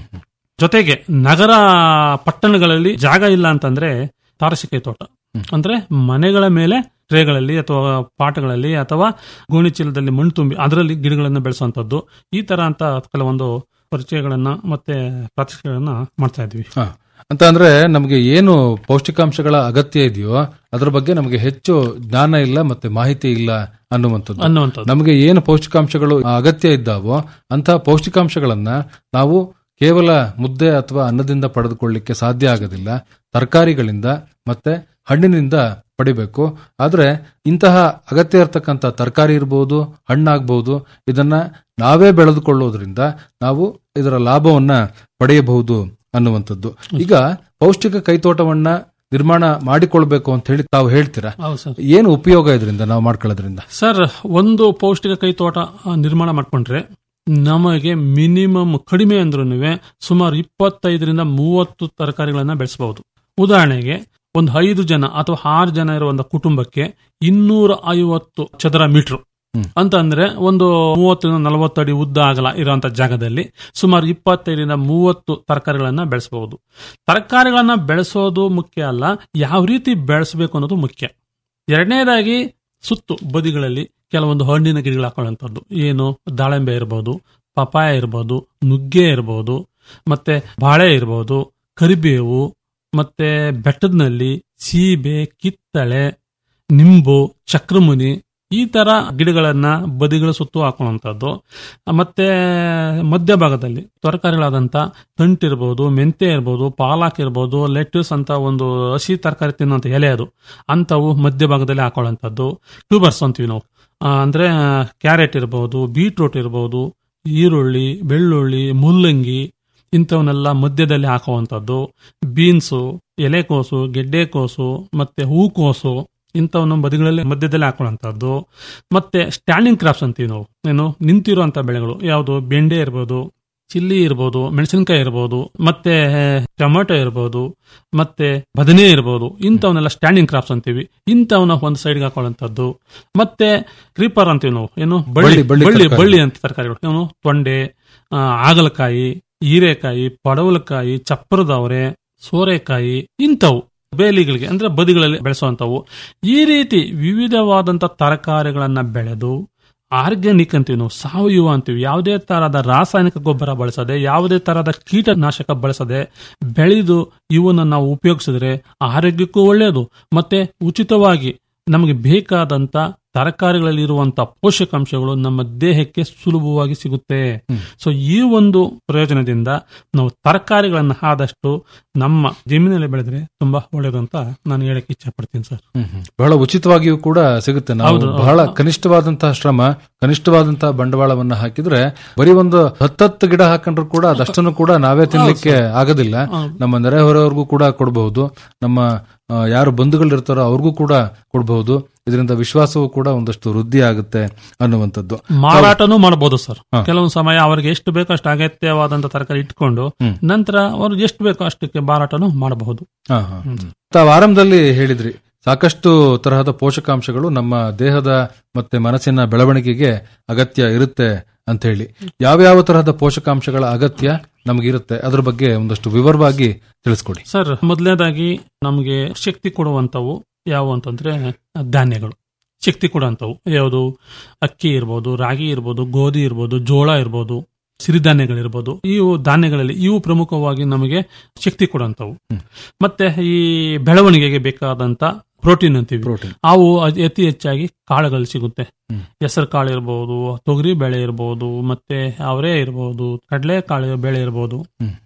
ಜೊತೆಗೆ ನಗರ ಪಟ್ಟಣಗಳಲ್ಲಿ ಜಾಗ ಇಲ್ಲ ಅಂತಂದ್ರೆ ತಾರಸಿಕೆ ತೋಟ ಅಂದ್ರೆ ಮನೆಗಳ ಮೇಲೆ ಟ್ರೇಗಳಲ್ಲಿ ಅಥವಾ ಪಾಟ್ಗಳಲ್ಲಿ ಅಥವಾ ಗೋಣಿ ಚೀಲದಲ್ಲಿ ಮಣ್ಣು ತುಂಬಿ ಅದರಲ್ಲಿ ಗಿಡಗಳನ್ನು ಬೆಳೆಸುವಂತದ್ದು ಈ ತರ ಅಂತ ಕೆಲವೊಂದು ಪರಿಚಯಗಳನ್ನ ಮತ್ತೆ ಪ್ರಾತ್ಯಕ್ಷಿಕೆಗಳನ್ನ ಮಾಡ್ತಾ ಇದ್ವಿ ಹ. ಅಂತ ಅಂದ್ರೆ ನಮಗೆ ಏನು ಪೌಷ್ಟಿಕಾಂಶಗಳ ಅಗತ್ಯ ಇದೆಯೋ ಅದ್ರ ಬಗ್ಗೆ ನಮಗೆ ಹೆಚ್ಚು ಜ್ಞಾನ ಇಲ್ಲ ಮತ್ತೆ ಮಾಹಿತಿ ಇಲ್ಲ ಅನ್ನುವಂಥದ್ದು ಅನ್ನುವಂಥದ್ದು. ನಮಗೆ ಏನು ಪೌಷ್ಟಿಕಾಂಶಗಳು ಅಗತ್ಯ ಇದ್ದಾವೋ ಅಂತಹ ಪೌಷ್ಟಿಕಾಂಶಗಳನ್ನ ನಾವು ಕೇವಲ ಮುದ್ದೆ ಅಥವಾ ಅನ್ನದಿಂದ ಪಡೆದುಕೊಳ್ಳಿಕ್ಕೆ ಸಾಧ್ಯ ಆಗೋದಿಲ್ಲ ತರಕಾರಿಗಳಿಂದ ಮತ್ತೆ ಹಣ್ಣಿನಿಂದ ಪಡಿಬೇಕು ಆದ್ರೆ ಇಂತಹ ಅಗತ್ಯ ಇರತಕ್ಕಂತ ತರಕಾರಿ ಇರಬಹುದು ಹಣ್ಣಾಗಬಹುದು ಇದನ್ನ ನಾವೇ ಬೆಳೆದುಕೊಳ್ಳೋದ್ರಿಂದ ನಾವು ಇದರ ಲಾಭವನ್ನ ಪಡೆಯಬಹುದು ಅನ್ನುವಂಥದ್ದು ಈಗ ಪೌಷ್ಟಿಕ ಕೈತೋಟವನ್ನ ನಿರ್ಮಾಣ ಮಾಡಿಕೊಳ್ಬೇಕು ಅಂತ ಹೇಳಿ ತಾವು ಹೇಳ್ತೀರಾ ಹೌದು ಸರ್ ಏನು ಉಪಯೋಗ ಇದರಿಂದ ನಾವು ಮಾಡ್ಕೊಳ್ಳೋದ್ರಿಂದ ಸರ್ ಒಂದು ಪೌಷ್ಟಿಕ ಕೈ ತೋಟ ಆ, ನಿರ್ಮಾಣ ಮಾಡ್ಕೊಂಡ್ರೆ ನಮಗೆ ಮಿನಿಮಮ್ ಕಡಿಮೆ ಅಂದ್ರೂ ಸುಮಾರು ಇಪ್ಪತ್ತೈದರಿಂದ ಮೂವತ್ತು ತರಕಾರಿಗಳನ್ನ ಬೆಳೆಸಬಹುದು ಉದಾಹರಣೆಗೆ ಒಂದು ಐದು ಜನ ಅಥವಾ ಆರು ಜನ ಇರುವ ಒಂದು ಕುಟುಂಬಕ್ಕೆ ಇನ್ನೂರ ಐವತ್ತು ಚದರ ಮೀಟರ್ ಅಂತ ಅಂದ್ರೆ ಒಂದು ಮೂವತ್ತರಿಂದ ನಲವತ್ತು ಅಡಿ ಉದ್ದ ಆಗಲ ಇರುವಂತ ಜಾಗದಲ್ಲಿ ಸುಮಾರು ಇಪ್ಪತ್ತೈದರಿಂದ ಮೂವತ್ತು ತರಕಾರಿಗಳನ್ನ ಬೆಳೆಸಬಹುದು ತರಕಾರಿಗಳನ್ನ ಬೆಳೆಸೋದು ಮುಖ್ಯ ಅಲ್ಲ ಯಾವ ರೀತಿ ಬೆಳೆಸಬೇಕು ಅನ್ನೋದು ಮುಖ್ಯ ಎರಡನೇದಾಗಿ ಸುತ್ತು ಬದಿಗಳಲ್ಲಿ ಕೆಲವೊಂದು ಹಣ್ಣಿನ ಗಿಡಗಳು ಹಾಕೊಳ್ಳುವಂಥದ್ದು ಏನು ದಾಳಿಂಬೆ ಇರ್ಬೋದು ಪಪಾಯ ಇರ್ಬೋದು ನುಗ್ಗೆ ಇರ್ಬೋದು ಮತ್ತೆ ಬಾಳೆ ಇರ್ಬೋದು ಕರಿಬೇವು ಮತ್ತೆ ಬೆಟ್ಟದಲ್ಲಿ ಸೀಬೆ ಕಿತ್ತಳೆ ನಿಂಬು ಚಕ್ರಮುನಿ ಈ ತರ ಗಿಡಗಳನ್ನ ಬದಿಗಳ ಸುತ್ತು ಹಾಕುವಂಥದ್ದು ಮತ್ತೆ ಮಧ್ಯಭಾಗದಲ್ಲಿ ತರಕಾರಿಗಳಾದಂತ ತಂಟು ಇರ್ಬೋದು ಮೆಂತೆ ಇರ್ಬೋದು ಪಾಲಾಕ್ ಇರ್ಬೋದು ಲೆಟ್ಯೂಸ್ ಅಂತ ಒಂದು ಹಸಿ ತರಕಾರಿ ತಿನ್ನುವಂತ ಎಲೆ ಅದು ಅಂತವು ಮಧ್ಯಭಾಗದಲ್ಲಿ ಹಾಕೊಳ್ಳುವಂಥದ್ದು ಟ್ಯೂಬರ್ಸ್ ಅಂತೀವಿ ನಾವು ಆ, ಅಂದ್ರೆ ಕ್ಯಾರೆಟ್ ಇರ್ಬೋದು ಬೀಟ್ರೂಟ್ ಇರ್ಬೋದು ಈರುಳ್ಳಿ ಬೆಳ್ಳುಳ್ಳಿ ಮುಲ್ಲಂಗಿ ಇಂಥವನ್ನೆಲ್ಲ ಮಧ್ಯದಲ್ಲಿ ಹಾಕುವಂಥದ್ದು ಬೀನ್ಸು ಎಲೆಕೋಸು ಗೆಡ್ಡೆಕೋಸು ಮತ್ತೆ ಹೂಕೋಸು ಇಂಥವನ್ನು ಬದಿಗಳಲ್ಲಿ ಮಧ್ಯದಲ್ಲಿ ಹಾಕೊಳ್ಳುವಂಥದ್ದು ಮತ್ತೆ ಸ್ಟ್ಯಾಂಡಿಂಗ್ ಕ್ರಾಪ್ಸ್ ಅಂತೀವಿ ನಾವು ಏನು ನಿಂತಿರುವಂತ ಬೆಳೆಗಳು ಯಾವುದು ಬೆಂಡೆ ಇರ್ಬೋದು ಚಿಲ್ಲಿ ಇರ್ಬೋದು ಮೆಣಸಿನಕಾಯಿ ಇರ್ಬೋದು ಮತ್ತೆ ಟೊಮೆಟೊ ಇರ್ಬೋದು ಮತ್ತೆ ಬದನೆ ಇರ್ಬೋದು ಇಂಥವನ್ನೆಲ್ಲ ಸ್ಟ್ಯಾಂಡಿಂಗ್ ಕ್ರಾಪ್ಸ್ ಅಂತೀವಿ ಇಂಥವನ್ನ ಒಂದು ಸೈಡ್ಗೆ ಹಾಕೊಳ್ಳುವಂಥದ್ದು ಮತ್ತೆ ಕ್ರೀಪರ್ ಅಂತೀವಿ ನಾವು ಏನು ಬಳ್ಳಿ ಬಳ್ಳಿ- ಬಳ್ಳಿ ಬಳ್ಳಿ ತರಕಾರಿ. ಬಳ್ಳಿ ಅಂತ ತರಕಾರಿಗಳು ಏನು ತೊಂಡೆ ಆ, ಹಾಗಲಕಾಯಿ ಹೀರೆಕಾಯಿ ಪಡವಲಕಾಯಿ ಚಪ್ಪರದವರೆ ಸೋರೆಕಾಯಿ ಇಂಥವು ಬೇಲಿಗಳಿಗೆ ಅಂದ್ರೆ ಬದಿಗಳಲ್ಲಿ ಬೆಳೆಸುವಂತವು ಈ ರೀತಿ ವಿವಿಧವಾದಂತ ತರಕಾರಿಗಳನ್ನ ಬೆಳೆದು ಆರ್ಗ್ಯಾನಿಕ್ ಅಂತೀವಿ ನಾವು ಸಾವಯವ ಅಂತೀವಿ ಯಾವುದೇ ತರಹದ ರಾಸಾಯನಿಕ ಗೊಬ್ಬರ ಬಳಸದೆ ಯಾವುದೇ ತರಹದ ಕೀಟನಾಶಕ ಬಳಸದೆ ಬೆಳೆದು ಇವನ್ನ ನಾವು ಉಪಯೋಗಿಸಿದ್ರೆ ಆರೋಗ್ಯಕ್ಕೂ ಒಳ್ಳೆಯದು ಮತ್ತೆ ಉಚಿತವಾಗಿ ನಮಗೆ ಬೇಕಾದಂತ ತರಕಾರಿಗಳಲ್ಲಿ ಇರುವಂತ ಪೋಷಕಾಂಶಗಳು ನಮ್ಮ ದೇಹಕ್ಕೆ ಸುಲಭವಾಗಿ ಸಿಗುತ್ತೆ ಸೊ ಈ ಒಂದು ಪ್ರಯೋಜನದಿಂದ ನಾವು ತರಕಾರಿಗಳನ್ನ ಆದಷ್ಟು ನಮ್ಮ ಜಮೀನಲ್ಲಿ ಬೆಳೆದ್ರೆ ತುಂಬಾ ಒಳ್ಳೇದು ಅಂತ ನಾನು ಹೇಳಕ್ ಇಚ್ಛೆ ಪಡ್ತೀನಿ ಸರ್ ಬಹಳ ಉಚಿತವಾಗಿಯೂ ಕೂಡ ಸಿಗುತ್ತೆ ನಾವು ಹೌದು, ಹೌದು. ಬಹಳ ಕನಿಷ್ಠವಾದಂತಹ ಶ್ರಮ ಕನಿಷ್ಠವಾದಂತಹ ಬಂಡವಾಳವನ್ನ ಹಾಕಿದ್ರೆ ಬರೀ ಒಂದು ಹತ್ತತ್ತು ಗಿಡ ಹಾಕೊಂಡ್ರು ಕೂಡ ಅದಷ್ಟನ್ನು ಕೂಡ ನಾವೇ ತಿನ್ಲಿಕ್ಕೆ ಆಗೋದಿಲ್ಲ ನಮ್ಮ ನೆರೆಹೊರೆಯವ್ರಿಗೂ ಕೂಡ ಕೊಡಬಹುದು ನಮ್ಮ ಆ, ಯಾರು ಬಂಧುಗಳಿರ್ತಾರೋ ಅವ್ರಿಗೂ ಕೂಡ ಕೊಡಬಹುದು ಇದರಿಂದ ವಿಶ್ವಾಸವೂ ಕೂಡ ಒಂದಷ್ಟು ವೃದ್ಧಿ ಆಗುತ್ತೆ ಅನ್ನುವಂಥದ್ದು ಮಾರಾಟನೂ ಮಾಡಬಹುದು ಸರ್ ಕೆಲವೊಂದು ಸಮಯ ಅವರಿಗೆ ಎಷ್ಟು ಬೇಕೋ ಅಷ್ಟು ಅಗತ್ಯವಾದಂತ ತರಕಾರಿ ಇಟ್ಕೊಂಡು ನಂತರ ಅವ್ರಿಗೆ ಎಷ್ಟು ಬೇಕೋ ಅಷ್ಟಕ್ಕೆ ಮಾರಾಟನೂ ಮಾಡಬಹುದು ಹಾ, ಹಾ. ತಾವು ಆರಂಭದಲ್ಲಿ ಹೇಳಿದ್ರಿ ಸಾಕಷ್ಟು ತರಹದ ಪೋಷಕಾಂಶಗಳು ನಮ್ಮ ದೇಹದ ಮತ್ತೆ ಮನಸ್ಸಿನ ಬೆಳವಣಿಗೆಗೆ ಅಗತ್ಯ ಇರುತ್ತೆ ಅಂತ ಹೇಳಿ ಯಾವ್ಯಾವ ತರಹದ ಪೋಷಕಾಂಶಗಳ ಅಗತ್ಯ ನಮಗಿರುತ್ತೆ ಅದ್ರ ಬಗ್ಗೆ ಒಂದಷ್ಟು ವಿವರವಾಗಿ ತಿಳಿಸ್ಕೊಡಿ ಸರ್ ಮೊದಲನೇದಾಗಿ ನಮಗೆ ಶಕ್ತಿ ಕೊಡುವಂತವು ಯಾವುವು ಅಂತಂದ್ರೆ ಧಾನ್ಯಗಳು ಶಕ್ತಿ ಕೊಡುವಂತವು ಯಾವುದು ಅಕ್ಕಿ ಇರ್ಬೋದು ರಾಗಿ ಇರ್ಬೋದು ಗೋಧಿ ಇರ್ಬೋದು ಜೋಳ ಇರ್ಬೋದು ಸಿರಿಧಾನ್ಯಗಳಿರ್ಬೋದು ಇವು ಧಾನ್ಯಗಳಲ್ಲಿ ಇವು ಪ್ರಮುಖವಾಗಿ ನಮಗೆ ಶಕ್ತಿ ಕೊಡುವಂತವು ಮತ್ತೆ ಈ ಬೆಳವಣಿಗೆಗೆ ಬೇಕಾದಂತ ಪ್ರೋಟೀನ್ ಅಂತೀವಿ ಅವು ಅತಿ- ಅತಿ ಹೆಚ್ಚಾಗಿ ಕಾಳುಗಳು ಸಿಗುತ್ತೆ ಹೆಸರು ಕಾಳು ಇರ್ಬೋದು ತೊಗರಿ ಬೇಳೆ ಇರ್ಬೋದು ಮತ್ತೆ ಅವರೇ ಇರ್ಬೋದು ಕಡಲೆ ಕಾಳು ಬೇಳೆ ಇರ್ಬೋದು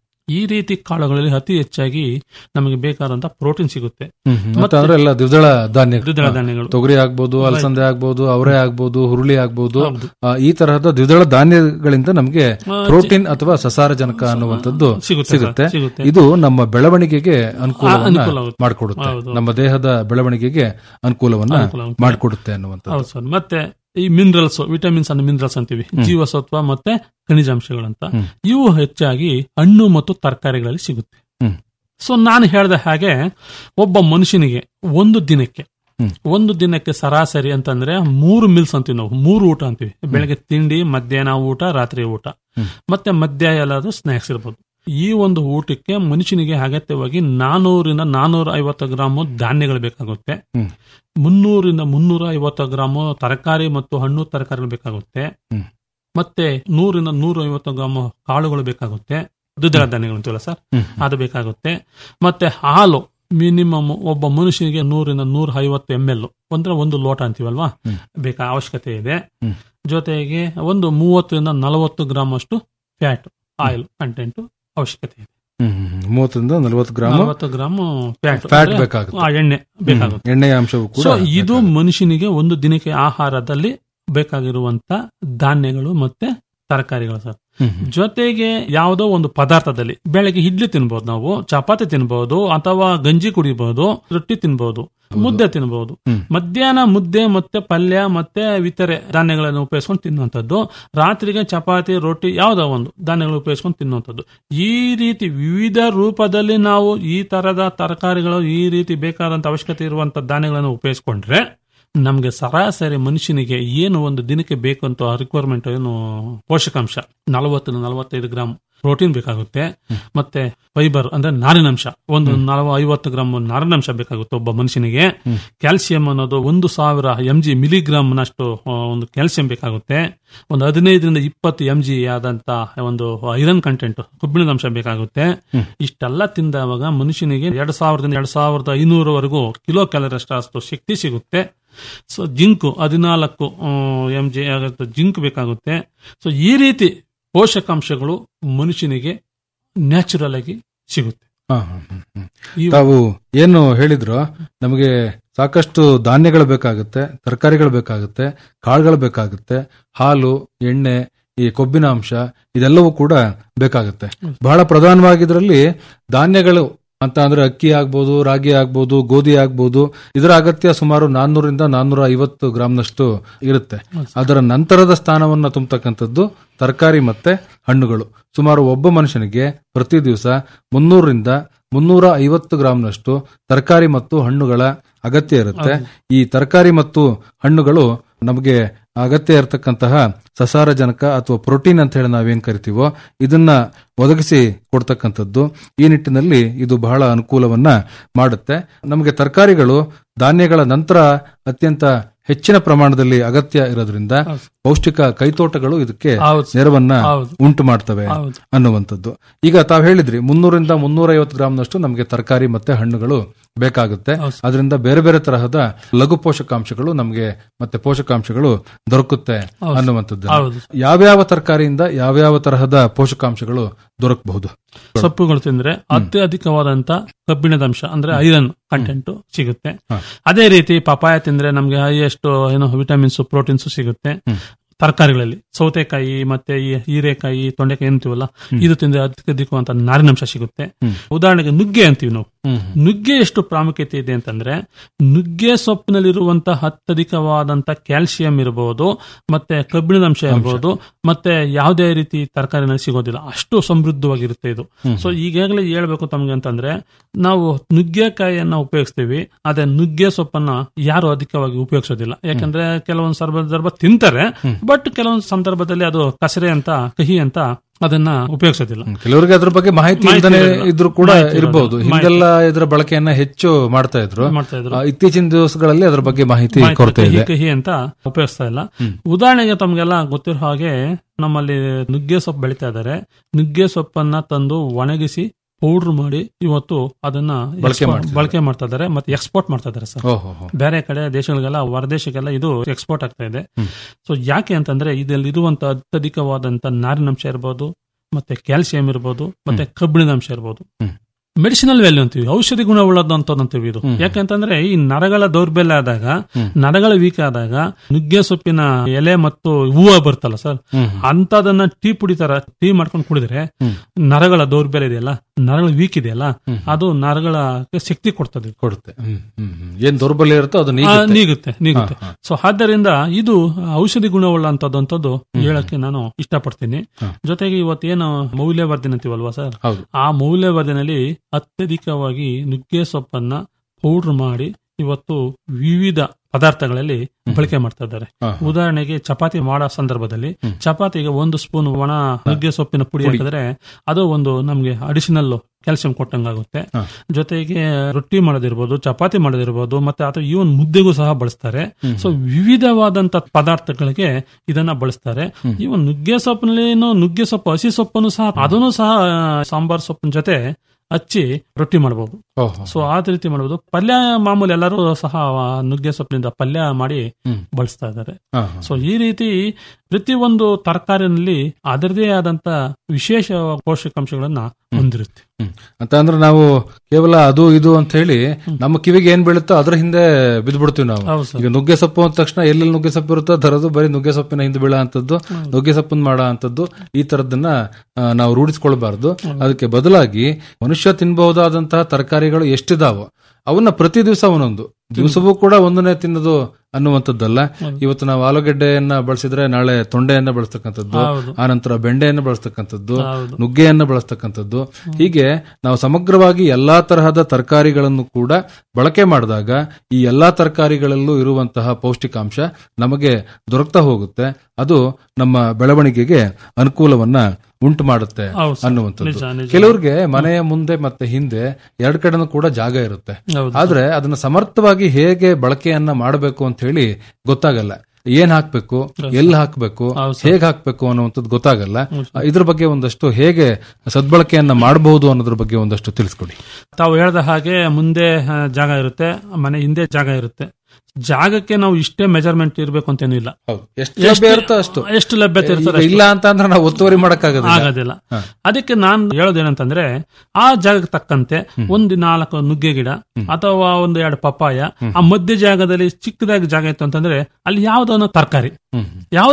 ಈ ರೀತಿ ಕಾಳುಗಳಲ್ಲಿ ಅತಿ ಹೆಚ್ಚಾಗಿ ನಮಗೆ ಬೇಕಾದಂತ ಪ್ರೋಟೀನ್ ಸಿಗುತ್ತೆ ಹ್ಮ್, ಹ್ಮ್. ಮತ್ತೆ ಅಂದ್ರೆ ಎಲ್ಲ ದ್ವಿದಳ ಧಾನ್ಯಗಳು ದ್ವಿದಳ ಹಾ. ಧಾನ್ಯಗಳು. ತೊಗರಿ ಆಗ್ಬೋದು ಅಲಸಂದೆ ಆಗ್ಬೋದು ಅವರೇ ಆಗ್ಬೋದು ಹುರುಳಿ ಆಗ್ಬೋದು ಆ, ಈ ತರಹದ ದ್ವಿದಳ ಧಾನ್ಯಗಳಿಂದ ನಮಗೆ ಪ್ರೋಟೀನ್ ಅಥವಾ ಸಸಾರಜನಕ ಅನ್ನುವಂಥದ್ದು ಸಿಗುತ್ತೆ ಸಿಗುತ್ತೆ ಸರ್, ಸಿಗುತ್ತೆ. ಇದು ನಮ್ಮ ಬೆಳವಣಿಗೆಗೆ ಅನುಕೂಲವನ್ನ ಅನುಕೂಲವಾಗುತ್ತೆ. ಮಾಡಿಕೊಡುತ್ತೆ ಹೌದು. ನಮ್ಮ ದೇಹದ ಬೆಳವಣಿಗೆಗೆ ಅನುಕೂಲವನ್ನ ಅನುಕೂಲವಾಗುತ್ತೆ. ಮಾಡಿಕೊಡುತ್ತೆ ಅನ್ನುವಂಥದ್ದು ಹೌದು ಸರ್ ಮತ್ತೆ ಈ ಮಿನರಲ್ಸ್ ವಿಟಮಿನ್ಸ್ ಅಂಡ್ ಮಿನರಲ್ಸ್ ಅಂತೀವಿ ಜೀವಸತ್ವ ಮತ್ತೆ ಖನಿಜಾಂಶಗಳಂತ ಇವು ಹೆಚ್ಚಾಗಿ ಹಣ್ಣು ಮತ್ತು ತರಕಾರಿಗಳಲ್ಲಿ ಸಿಗುತ್ತೆ ಹ್ಮ್. ಸೊ ನಾನು ಹೇಳಿದ ಹಾಗೆ ಒಬ್ಬ ಮನುಷ್ಯನಿಗೆ ಒಂದು ದಿನಕ್ಕೆ ಒಂದು ದಿನಕ್ಕೆ ಸರಾಸರಿ ಅಂತಂದ್ರೆ ಮೂರು ಮಿಲ್ಸ್ ಅಂತೀವಿ ನಾವು ಮೂರು ಊಟ ಅಂತೀವಿ ಬೆಳಗ್ಗೆ ತಿಂಡಿ ಮಧ್ಯಾಹ್ನ ಊಟ ರಾತ್ರಿ ಊಟ ಮತ್ತೆ ಮಧ್ಯ ಎಲ್ಲಾದ್ರೂ ಸ್ನಾಕ್ಸ್ ಇರ್ಬೋದು ಈ ಒಂದು ಊಟಕ್ಕೆ ಮನುಷ್ಯನಿಗೆ ಅಗತ್ಯವಾಗಿ ನಾನೂರಿಂದ ನಾನೂರ ಐವತ್ತು ಗ್ರಾಮ್ ಧಾನ್ಯಗಳು ಬೇಕಾಗುತ್ತೆ ಹ್ಮ್. ಮುನ್ನೂರಿಂದ ಮುನ್ನೂರ ಐವತ್ತು ಗ್ರಾಮ್ ತರಕಾರಿ ಮತ್ತು ಹಣ್ಣು ತರಕಾರಿಗಳು ಬೇಕಾಗುತ್ತೆ ಹ್ಮ್. ಮತ್ತೆ ನೂರಿಂದ ನೂರ ಐವತ್ತು ಗ್ರಾಮ್ ಕಾಳುಗಳು ಬೇಕಾಗುತ್ತೆ ದ್ವಿದಳ ಧಾನ್ಯಗಳು ಅಂತೀವಲ್ಲ ಸರ್ ಹ್ಮ್. ಅದು ಬೇಕಾಗುತ್ತೆ ಮತ್ತೆ ಹಾಲು ಮಿನಿಮಮ್ ಒಬ್ಬ ಮನುಷ್ಯನಿಗೆ ನೂರಿಂದ ನೂರ ಐವತ್ತು ಎಂ ಎಲ್ ಅಂದ್ರೆ ಒಂದು ಲೋಟ ಅಂತೀವಲ್ವಾ ಬೇಕಾ ಅವಶ್ಯಕತೆ ಇದೆ ಹ್ಮ್. ಜೊತೆಗೆ ಒಂದು ಮೂವತ್ತರಿಂದ ನಲವತ್ತು ಗ್ರಾಮ್ ಅಷ್ಟು ಫ್ಯಾಟ್ ಆಯಿಲ್ ಕಂಟೆಂಟ್ ಅವಶ್ಯಕತೆ ಇದೆ ಹ್ಮ್, ಹ್ಮ್, ಹ್ಮ್. ಮೂವತ್ತರಿಂದ ನಲವತ್ತು ಗ್ರಾಮ್ ನಲವತ್ತು ಗ್ರಾಮ್ ಫ್ಯಾಟ್ ಫ್ಯಾಟ್ ಬೇಕಾಗುತ್ತೆ ಆ, ಎಣ್ಣೆ ಬೇಕಾಗುತ್ತೆ ಹ್ಮ್. ಎಣ್ಣೆಯ ಅಂಶವು ಕೂಡ ಸೊ ಇದು ಮನುಷ್ಯನಿಗೆ ಒಂದು ದಿನಕ್ಕೆ ಆಹಾರದಲ್ಲಿ ಬೇಕಾಗಿರುವಂತ ಧಾನ್ಯಗಳು ಮತ್ತೆ ತರಕಾರಿಗಳು ಸರ್ ಹ್ಮ್, ಜೊತೆಗೆ ಯಾವುದೋ ಒಂದು ಪದಾರ್ಥದಲ್ಲಿ ಬೆಳಗ್ಗೆ ಇಡ್ಲಿ ತಿನ್ಬಹುದು ನಾವು ಚಪಾತಿ ತಿನ್ಬಹುದು ಅಥವಾ ಗಂಜಿ ಕುಡಿಬಹುದು ರೊಟ್ಟಿ ತಿನ್ಬಹುದು ಮುದ್ದೆ ತಿನ್ಬಹುದು ಮಧ್ಯಾಹ್ನ ಮುದ್ದೆ ಮತ್ತೆ ಪಲ್ಯ ಮತ್ತೆ ಇತರೆ ಧಾನ್ಯಗಳನ್ನು ಉಪಯೋಗಿಸ್ಕೊಂಡು ತಿನ್ನುವಂಥದ್ದು ರಾತ್ರಿಗೆ ಚಪಾತಿ ರೊಟ್ಟಿ ಯಾವುದೋ ಒಂದು ಧಾನ್ಯಗಳು ಉಪಯೋಗಿಸ್ಕೊಂಡು ತಿನ್ನುವಂಥದ್ದು ಈ ರೀತಿ ವಿವಿಧ ರೂಪದಲ್ಲಿ ನಾವು ಈ ತರದ ತರಕಾರಿಗಳು ಈ ರೀತಿ ಬೇಕಾದಂತ ಅವಶ್ಯಕತೆ ಇರುವಂತ ಧಾನ್ಯಗಳನ್ನು ಉಪಯೋಗಿಸ್ಕೊಂಡ್ರೆ ನಮ್ಗೆ ಸರಾಸರಿ ಮನುಷ್ಯನಿಗೆ ಏನು ಒಂದು ದಿನಕ್ಕೆ ಬೇಕು ಅಂತ ರಿಕ್ವೈರ್ಮೆಂಟ್ ಏನು ಪೋಷಕಾಂಶ ನಲವತ್ತು ನಲವತ್ತೈದು ಗ್ರಾಮ್ ಪ್ರೋಟೀನ್ ಬೇಕಾಗುತ್ತೆ ಮತ್ತೆ ಫೈಬರ್ ಅಂದ್ರೆ ನಾರಿನಂಶ ಒಂದು ನಲವ ಐವತ್ತು ಗ್ರಾಮ್ ನಾರಿನಂಶ ಬೇಕಾಗುತ್ತೆ ಒಬ್ಬ ಮನುಷ್ಯನಿಗೆ ಕ್ಯಾಲ್ಸಿಯಂ ಅನ್ನೋದು ಒಂದು ಸಾವಿರ ಎಂ ಜಿ ಮಿಲಿಗ್ರಾಮ್ನಷ್ಟು ಆ, ಒಂದು ಕ್ಯಾಲ್ಸಿಯಂ ಬೇಕಾಗುತ್ತೆ ಒಂದು ಹದಿನೈದರಿಂದ ಇಪ್ಪತ್ತು ಎಂ ಜಿ ಆದಂತ ಒಂದು ಐರನ್ ಕಂಟೆಂಟ್ ಕೊಬ್ಬಿಣದ ಅಂಶ ಬೇಕಾಗುತ್ತೆ ಇಷ್ಟೆಲ್ಲ ತಿಂದವಾಗ ಮನುಷ್ಯನಿಗೆ ಎರಡ್ ಸಾವಿರದಿಂದ ಎರಡ್ ಸಾವಿರದ ಐನೂರವರೆಗೂ ಕಿಲೋ ಕ್ಯಾಲರಿ ಅಷ್ಟು ಶಕ್ತಿ ಸಿಗುತ್ತೆ ಸೊ ಜಿಂಕ್ ಹದಿನಾಲ್ಕು ಎಂ ಜಿ ಆಗುತ್ತೆ ಜಿಂಕ್ ಬೇಕಾಗುತ್ತೆ ಸೊ ಈ ರೀತಿ ಪೋಷಕಾಂಶಗಳು ಮನುಷ್ಯನಿಗೆ ನ್ಯಾಚುರಲ್ ಆಗಿ ಸಿಗುತ್ತೆ ಹಾ, ಹಾ, ಹ್ಮ್, ಹ್ಮ್. ತಾವು ಏನು ಹೇಳಿದ್ರು ನಮಗೆ ಸಾಕಷ್ಟು ಧಾನ್ಯಗಳು ಬೇಕಾಗುತ್ತೆ ತರಕಾರಿಗಳು ಬೇಕಾಗುತ್ತೆ ಕಾಳುಗಳು ಬೇಕಾಗುತ್ತೆ ಹಾಲು ಎಣ್ಣೆ ಈ ಕೊಬ್ಬಿನ ಅಂಶ ಇದೆಲ್ಲವೂ ಕೂಡ ಬೇಕಾಗುತ್ತೆ ಬಹಳ ಪ್ರಧಾನವಾಗಿ ಇದರಲ್ಲಿ ಧಾನ್ಯಗಳು ಅಂತ ಅಂದ್ರೆ ಅಕ್ಕಿ ಆಗ್ಬೋದು ರಾಗಿ ಆಗ್ಬೋದು ಗೋಧಿ ಆಗ್ಬೋದು ಇದರ ಅಗತ್ಯ ಸುಮಾರು ನಾನ್ನೂರಿಂದ ನಾನ್ನೂರ ಐವತ್ತು ಗ್ರಾಮ್ನಷ್ಟು ಇರುತ್ತೆ ಅದರ ನಂತರದ ಸ್ಥಾನವನ್ನ ತುಂಬತಕ್ಕಂಥದ್ದು ತರಕಾರಿ ಮತ್ತೆ ಹಣ್ಣುಗಳು ಸುಮಾರು ಒಬ್ಬ ಮನುಷ್ಯನಿಗೆ ಪ್ರತಿ ದಿವಸ ಮುನ್ನೂರರಿಂದ ಮುನ್ನೂರ ಐವತ್ತು ಗ್ರಾಮ್ನಷ್ಟು ತರಕಾರಿ ಮತ್ತು ಹಣ್ಣುಗಳ ಅಗತ್ಯ ಇರುತ್ತೆ ಈ ತರಕಾರಿ ಮತ್ತು ಹಣ್ಣುಗಳು ನಮಗೆ ಅಗತ್ಯ ಇರತಕ್ಕಂತಹ ಸಸಾರಜನಕ ಅಥವಾ ಪ್ರೋಟೀನ್ ಅಂತ ಹೇಳಿ ನಾವೇನ್ ಕರಿತೀವೋ ಇದನ್ನ ಒದಗಿಸಿ ಕೊಡ್ತಕ್ಕಂಥದ್ದು ಈ ನಿಟ್ಟಿನಲ್ಲಿ ಇದು ಬಹಳ ಅನುಕೂಲವನ್ನ ಮಾಡುತ್ತೆ ನಮಗೆ ತರಕಾರಿಗಳು ಧಾನ್ಯಗಳ ನಂತರ ಅತ್ಯಂತ ಹೆಚ್ಚಿನ ಪ್ರಮಾಣದಲ್ಲಿ ಅಗತ್ಯ ಇರೋದ್ರಿಂದ ಪೌಷ್ಟಿಕ ಕೈತೋಟಗಳು ಇದಕ್ಕೆ ಹೌದು. ನೆರವನ್ನ ಹೌದು. ಉಂಟು ಮಾಡ್ತವೆ ಹೌದು. ಅನ್ನುವಂಥದ್ದು ಈಗ ತಾವು ಹೇಳಿದ್ರಿ ಮುನ್ನೂರಿಂದ ಮುನ್ನೂರೈವತ್ತು ಗ್ರಾಮ್ನಷ್ಟು ನಮಗೆ ತರಕಾರಿ ಮತ್ತೆ ಹಣ್ಣುಗಳು ಬೇಕಾಗುತ್ತೆ ಅದರಿಂದ ಬೇರೆ ಬೇರೆ ತರಹದ ಲಘು ಪೋಷಕಾಂಶಗಳು ನಮಗೆ ಮತ್ತೆ ಪೋಷಕಾಂಶಗಳು ದೊರಕುತ್ತೆ ಹೌದು. ಅನ್ನುವಂಥದ್ದು ಹೌದು. ಯಾವ್ಯಾವ ತರಕಾರಿಯಿಂದ ಯಾವ್ಯಾವ ತರಹದ ಪೋಷಕಾಂಶಗಳು ದೊರಕಬಹುದು ಸೊಪ್ಪುಗಳು ತಿಂದ್ರೆ ಅತ್ಯಧಿಕವಾದಂತ ಕಬ್ಬಿಣದ ಅಂಶ ಅಂದ್ರೆ ಐರನ್ ಕಂಟೆಂಟ್ ಸಿಗುತ್ತೆ ಅದೇ ರೀತಿ ಪಪಾಯ ತಿಂದ್ರೆ ನಮ್ಗೆ ಹೈಯೆಸ್ಟ್ ಏನೋ ವಿಟಮಿನ್ಸ್ ಪ್ರೋಟೀನ್ಸ್ ಸಿಗುತ್ತೆ ತರಕಾರಿಗಳಲ್ಲಿ ಸೌತೆಕಾಯಿ ಮತ್ತೆ ಈ ಹೀರೆಕಾಯಿ ತೊಂಡೆಕಾಯಿ ಅಂತೀವಲ್ಲ ಇದು ತಿಂದ್ರೆ ಅತ್ಯಧಿಕವಾದಂತ ನಾರಿನಂಶ ಸಿಗುತ್ತೆ ಉದಾಹರಣೆಗೆ ನುಗ್ಗೆ ಅಂತೀವಿ ನಾವು ನುಗ್ಗೆ ಎಷ್ಟು ಪ್ರಾಮುಖ್ಯತೆ ಇದೆ ಅಂತಂದ್ರೆ ನುಗ್ಗೆ ಸೊಪ್ಪಿನಲ್ಲಿರುವಂತಹ ಅತ್ಯಧಿಕವಾದಂತ ಕ್ಯಾಲ್ಸಿಯಂ ಇರಬಹುದು ಮತ್ತೆ ಕಬ್ಬಿಣದ ಅಂಶ ಇರಬಹುದು ಮತ್ತೆ ಯಾವುದೇ ರೀತಿ ತರಕಾರಿನಲ್ಲಿ ಸಿಗೋದಿಲ್ಲ ಅಷ್ಟು ಸಮೃದ್ಧವಾಗಿರುತ್ತೆ ಇದು ಸೊ ಈಗಾಗಲೇ ಹೇಳ್ಬೇಕು ತಮ್ಗೆ ಅಂತಂದ್ರೆ ನಾವು ನುಗ್ಗೆಕಾಯಿಯನ್ನ ಉಪಯೋಗಿಸ್ತೀವಿ ಅದೇ ನುಗ್ಗೆ ಸೊಪ್ಪನ್ನ ಯಾರು ಅಧಿಕವಾಗಿ ಉಪಯೋಗಿಸೋದಿಲ್ಲ ಯಾಕಂದ್ರೆ ಕೆಲವೊಂದು ಸಂದರ್ಭ ತಿಂತಾರೆ ಬಟ್ ಕೆಲವೊಂದು ಸಂದರ್ಭದಲ್ಲಿ ಅದು ಕಸರೆ ಅಂತ ಕಹಿ ಅಂತ ಅದನ್ನ ಉಪಯೋಗಿಸೋದಿಲ್ಲ ಕೆಲವರಿಗೆ ಅದ್ರ ಬಗ್ಗೆ ಮಾಹಿತಿ ಮಾಹಿತಿ ಇಲ್ದನೆ ಇರೋಲ್ಲ. ಇದ್ರು ಕೂಡ ಮಾಹಿತಿ ಇರಬಹುದು ಇರೋಲ್ಲ. ಹಿಂದೆಲ್ಲ ಇದರ ಬಳಕೆಯನ್ನ ಹೆಚ್ಚು ಮಾಡ್ತಾ ಇದ್ರು ಮಾಡ್ತಾ ಇದ್ರು. ಆ, ಇತ್ತೀಚಿನ ದಿವಸಗಳಲ್ಲಿ ಅದ್ರ ಬಗ್ಗೆ ಮಾಹಿತಿ ಮಾಹಿತಿ ಕೊರತೆ ಕಹಿ ಇದೆ ಕಹಿ ಅಂತ ಉಪಯೋಗಿಸ್ತಾ ಇಲ್ಲ ಉದಾಹರಣೆಗೆ ತಮ್ಗೆಲ್ಲ ಗೊತ್ತಿರೋ ಹಾಗೆ ನಮ್ಮಲ್ಲಿ ನುಗ್ಗೆ ಸೊಪ್ಪು ಬೆಳಿತಾ ಇದ್ದಾರೆ ನುಗ್ಗೆ ಸೊಪ್ಪನ್ನ ತಂದು ಒಣಗಿಸಿ ಪೌಡರ್ ಮಾಡಿ ಇವತ್ತು ಅದನ್ನ ಬಳಕೆ export- ಮಾಡ್ತಿದ್ದಾರೆ. ಬಳಕೆ ಮಾಡ್ತಾ ಇದ್ದಾರೆ ಮತ್ತೆ ಎಕ್ಸ್ಪೋರ್ಟ್ ಮಾಡ್ತಾ ಇದ್ದಾರೆ ಸರ್ ಓಹೋ ಹೋ. ಬೇರೆ ಕಡೆ ದೇಶಗಳಿಗೆಲ್ಲ ಹೊರದೇಶಕ್ಕೆಲ್ಲ ಇದು ಎಕ್ಸ್ಪೋರ್ಟ್ ಆಗ್ತಾ ಇದೆ ಸೊ ಯಾಕೆ ಅಂತಂದ್ರೆ ಇದರಲ್ಲಿ ಇರುವಂತ ಅತ್ಯಧಿಕವಾದಂತ ನಾರಿನಂಶ ಇರಬಹುದು ಮತ್ತೆ ಕ್ಯಾಲ್ಸಿಯಂ ಇರಬಹುದು ಮತ್ತೆ ಕಬ್ಬಿಣದ ಅಂಶ ಇರಬಹುದು ಮೆಡಿಸಿನಲ್ ವ್ಯಾಲ್ಯೂ ಅಂತೀವಿ ಔಷಧಿ ಗುಣ ಉಳ್ಳದಂತದಂತೀವಿ ಇದು ಯಾಕಂತಂದ್ರೆ ಈ ನರಗಳ ದೌರ್ಬಲ್ಯ ಆದಾಗ ನರಗಳ ವೀಕ್ ಆದಾಗ ನುಗ್ಗೆ ಸೊಪ್ಪಿನ ಎಲೆ ಮತ್ತು ಹೂವು ಬರ್ತಲ್ಲ ಸರ್ ಅಂತದನ್ನ ಟೀ ಪುಡಿ ತರ ಟೀ ಮಾಡ್ಕೊಂಡು ಕುಡಿದ್ರೆ ನರಗಳ ದೌರ್ಬಲ್ಯ ಇದೆಯಲ್ಲ ನರಗಳ ವೀಕ್ ಇದೆಯಲ್ಲ ಅದು ನರಗಳ ಶಕ್ತಿ ಕೊಡ್ತದೆ ಕೊಡುತ್ತೆ ಹ್ಮ್, ಹ್ಮ್, ಹ್ಮ್. ಏನ್ ದೌರ್ಬಲ್ಯ ಇರುತ್ತೋ ಅದು ಆ, ನೀಗುತ್ತೆ. ನೀಗುತ್ತೆ ನೀಗುತ್ತೆ ಹಾ, ಹಾ. ಸೊ ಆದ್ದರಿಂದ ಇದು ಔಷಧಿ ಗುಣವುಳ್ಳಂತದ್ದು ಹೇಳಕ್ಕೆ ನಾನು ಇಷ್ಟಪಡ್ತೀನಿ ಜೊತೆಗೆ ಇವತ್ತೇನು ಮೌಲ್ಯವರ್ಧನೆ ಅಂತೀವಲ್ವಾ ಸರ್ ಹೌದು. ಆ ಮೌಲ್ಯವರ್ಧನೆಯಲ್ಲಿ ಅತ್ಯಧಿಕವಾಗಿ ನುಗ್ಗೆ ಸೊಪ್ಪನ್ನ ಪೌಡರ್ ಮಾಡಿ ಇವತ್ತು ವಿವಿಧ ಪದಾರ್ಥಗಳಲ್ಲಿ ಬಳಕೆ ಮಾಡ್ತಾ ಇದ್ದಾರೆ ಹಾ, ಉದಾಹರಣೆಗೆ ಚಪಾತಿ ಮಾಡೋ ಸಂದರ್ಭದಲ್ಲಿ ಚಪಾತಿಗೆ ಒಂದು ಸ್ಪೂನ್ ಒಣ ನುಗ್ಗೆ ಸೊಪ್ಪಿನ ಪುಡಿ ಪುಡಿ. ಹಾಕಿದ್ರೆ ಅದು ಒಂದು ನಮ್ಗೆ ಅಡಿಷನಲ್ ಕ್ಯಾಲ್ಸಿಯಂ ಕೊಟ್ಟಂಗಾಗುತ್ತೆ ಹಾ. ಜೊತೆಗೆ ರೊಟ್ಟಿ ಮಾಡೋದಿರ್ಬೋದು ಚಪಾತಿ ಮಾಡೋದಿರ್ಬೋದು ಮತ್ತೆ ಅಥವಾ ಈವನ್ ಮುದ್ದೆಗೂ ಸಹ ಬಳಸ್ತಾರೆ ಸೊ ವಿವಿಧವಾದಂತ ಪದಾರ್ಥಗಳಿಗೆ ಇದನ್ನ ಬಳಸ್ತಾರೆ ಈವನ್ ನುಗ್ಗೆ ಸೊಪ್ಪಿನಲ್ಲಿ ನುಗ್ಗೆ ಸೊಪ್ಪು ಹಸಿ ಸೊಪ್ಪನ್ನು ಸಹ ಅದನ್ನು ಸಹ ಸಾಂಬಾರ್ ಸೊಪ್ಪಿನ ಜೊತೆ ಹಚ್ಚಿ ರೊಟ್ಟಿ ಮಾಡಬಹುದು ಓಹೋ. ಸೊ ಆ ರೀತಿ ಮಾಡಬಹುದು ಪಲ್ಯ ಮಾಮೂಲಿ ಎಲ್ಲರೂ ಸಹ ಆ ನುಗ್ಗೆ ಸೊಪ್ಪಿನಿಂದ ಪಲ್ಯ ಮಾಡಿ ಬಳಸ್ತಾ ಇದ್ದಾರೆ ಹಾ, ಹಾ. ಸೊ ಈ ರೀತಿ ಪ್ರತಿಯೊಂದು ತರಕಾರಿನಲ್ಲಿ ಅದರದೇ ಆದಂತ ವಿಶೇಷ ಪೋಷಕಾಂಶಗಳನ್ನ ಹೊಂದಿರುತ್ತೆ ಹ್ಮ್. ಅಂತ ಅಂದ್ರೆ ನಾವು ಕೇವಲ ಅದು ಇದು ಅಂತ ಹೇಳಿ ನಮ್ಮ ಕಿವಿಗೆ ಏನ್ ಬೀಳುತ್ತೋ ಅದ್ರ ಹಿಂದೆ ಬಿದ್ದ್ಬಿಡ್ತೀವಿ ನಾವು ಹೌದು ಸರ್. ಈಗ ನುಗ್ಗೆ ಸೊಪ್ಪು ಅಂದ ತಕ್ಷಣ ಎಲ್ಲೆಲ್ಲಿ ನುಗ್ಗೆ ಸೊಪ್ಪು ಇರುತ್ತೋ ತರದು ಬರೀ ನುಗ್ಗೆ ಸೊಪ್ಪಿನ ಹಿಂದೆ ಬೀಳ ಅಂತದ್ದು ನುಗ್ಗೆ ಸೊಪ್ಪನ್ನ ಮಾಡೋ ಅಂತದ್ದು ಈ ತರದನ್ನ ಆ, ನಾವು ರೂಢಿಸ್ಕೊಳ್ಬಾರ್ದು ಅದಕ್ಕೆ ಬದಲಾಗಿ ಮನುಷ್ಯ ತಿನ್ಬಹುದಾದಂತಹ ತರಕಾರಿಗಳು ಎಷ್ಟಿದಾವೋ ಅವನ್ನ ಪ್ರತಿ ದಿವಸ ಒಂದೊಂದು ದಿವಸವೂ ಕೂಡ ಒಂದನ್ನೇ ತಿನ್ನೋದು ಅನ್ನುವಂಥದ್ದಲ್ಲ ಇವತ್ತು ನಾವು ಆಲೂಗೆಡ್ಡೆಯನ್ನ ಬಳಸಿದ್ರೆ ನಾಳೆ ತೊಂಡೆಯನ್ನ ಬಳಸ್ತಕ್ಕಂಥದ್ದು ಹೌದು. ಆನಂತರ ಬೆಂಡೆಯನ್ನ ಬಳಸ್ತಕ್ಕಂಥದ್ದು ಹೌದು. ನುಗ್ಗೆಯನ್ನ ಬಳಸ್ತಕ್ಕಂಥದ್ದು ಹೀಗೆ ನಾವು ಸಮಗ್ರವಾಗಿ ಎಲ್ಲಾ ತರಹದ ತರಕಾರಿಗಳನ್ನು ಕೂಡ ಬಳಕೆ ಮಾಡಿದಾಗ ಈ ಎಲ್ಲಾ ತರಕಾರಿಗಳಲ್ಲೂ ಇರುವಂತಹ ಪೌಷ್ಟಿಕಾಂಶ ನಮಗೆ ದೊರಕ್ತಾ ಹೋಗುತ್ತೆ ಅದು ನಮ್ಮ ಬೆಳವಣಿಗೆಗೆ ಅನುಕೂಲವನ್ನ ಉಂಟು ಮಾಡುತ್ತೆ ಹೌದು ಸರ್. ಅನ್ನುವಂಥದ್ದು ನಿಜ, ನಿಜ. ಕೆಲವ್ರಿಗೆ ಮನೆಯ ಮುಂದೆ ಮತ್ತೆ ಹಿಂದೆ ಎರಡ್ ಕಡೆನೂ ಕೂಡ ಜಾಗ ಇರುತ್ತೆ ಹೌದು. ಆದ್ರೆ ಅದನ್ನ ಸಮರ್ಥವಾಗಿ ಹೇಗೆ ಬಳಕೆಯನ್ನ ಮಾಡಬೇಕು ಅಂತ ಹೇಳಿ ಗೊತ್ತಾಗಲ್ಲ ಏನ್ ಹಾಕ್ಬೇಕು ಎಲ್ಲಿ ಹಾಕ್ಬೇಕು ಹೇಗ್ ಹಾಕ್ಬೇಕು ಅನ್ನುವಂಥದ್ದು ಗೊತ್ತಾಗಲ್ಲ ಇದ್ರ ಬಗ್ಗೆ ಒಂದಷ್ಟು ಹೇಗೆ ಸದ್ಬಳಕೆಯನ್ನ ಮಾಡಬಹುದು ಅನ್ನೋದ್ರ ಬಗ್ಗೆ ಒಂದಷ್ಟು ತಿಳಿಸ್ಕೊಡಿ ತಾವು ಹೇಳ್ದ ಹಾಗೆ ಮುಂದೆ ಆ, ಜಾಗ ಇರುತ್ತೆ ಮನೆ ಹಿಂದೆ ಜಾಗ ಇರುತ್ತೆ ಜಾಗಕ್ಕೆ ನಾವು ಇಷ್ಟೇ ಮೆಜರ್ಮೆಂಟ್ ಇರಬೇಕು ಅಂತೇನೂ ಇಲ್ಲ ಎಷ್ಟು ಲಭ್ಯ ಇರುತ್ತೋ ಅಷ್ಟು ಎಷ್ಟು ಲಭ್ಯತೆ ಇರ್ತದೆ ಈಗ ಅಷ್ಟು. ಇಲ್ಲ ಅಂತ ಅಂದ್ರೆ ನಾವು ಒತ್ತುವರಿ ಮಾಡಕ್ಕಾಗೋದಿಲ್ಲ ಆಗೋದಿಲ್ಲ ಅದಕ್ಕೆ ನಾನು ಹೇಳೋದೇನಂತಂದ್ರೆ ಆ ಜಾಗಕ್ಕೆ ತಕ್ಕಂತೆ ಒಂದು ನಾಲ್ಕು ನುಗ್ಗೆ ಗಿಡ ಅಥವಾ ಒಂದು ಎರಡು ಪಪ್ಪಾಯ ಆ ಮಧ್ಯ ಜಾಗದಲ್ಲಿ ಚಿಕ್ಕದಾಗಿ ಜಾಗ ಇತ್ತು ಅಂತಂದ್ರೆ ಅಲ್ಲಿ ಯಾವ್ದೋ ತರಕಾರಿ ಯಾವ್ದಾದ್ರು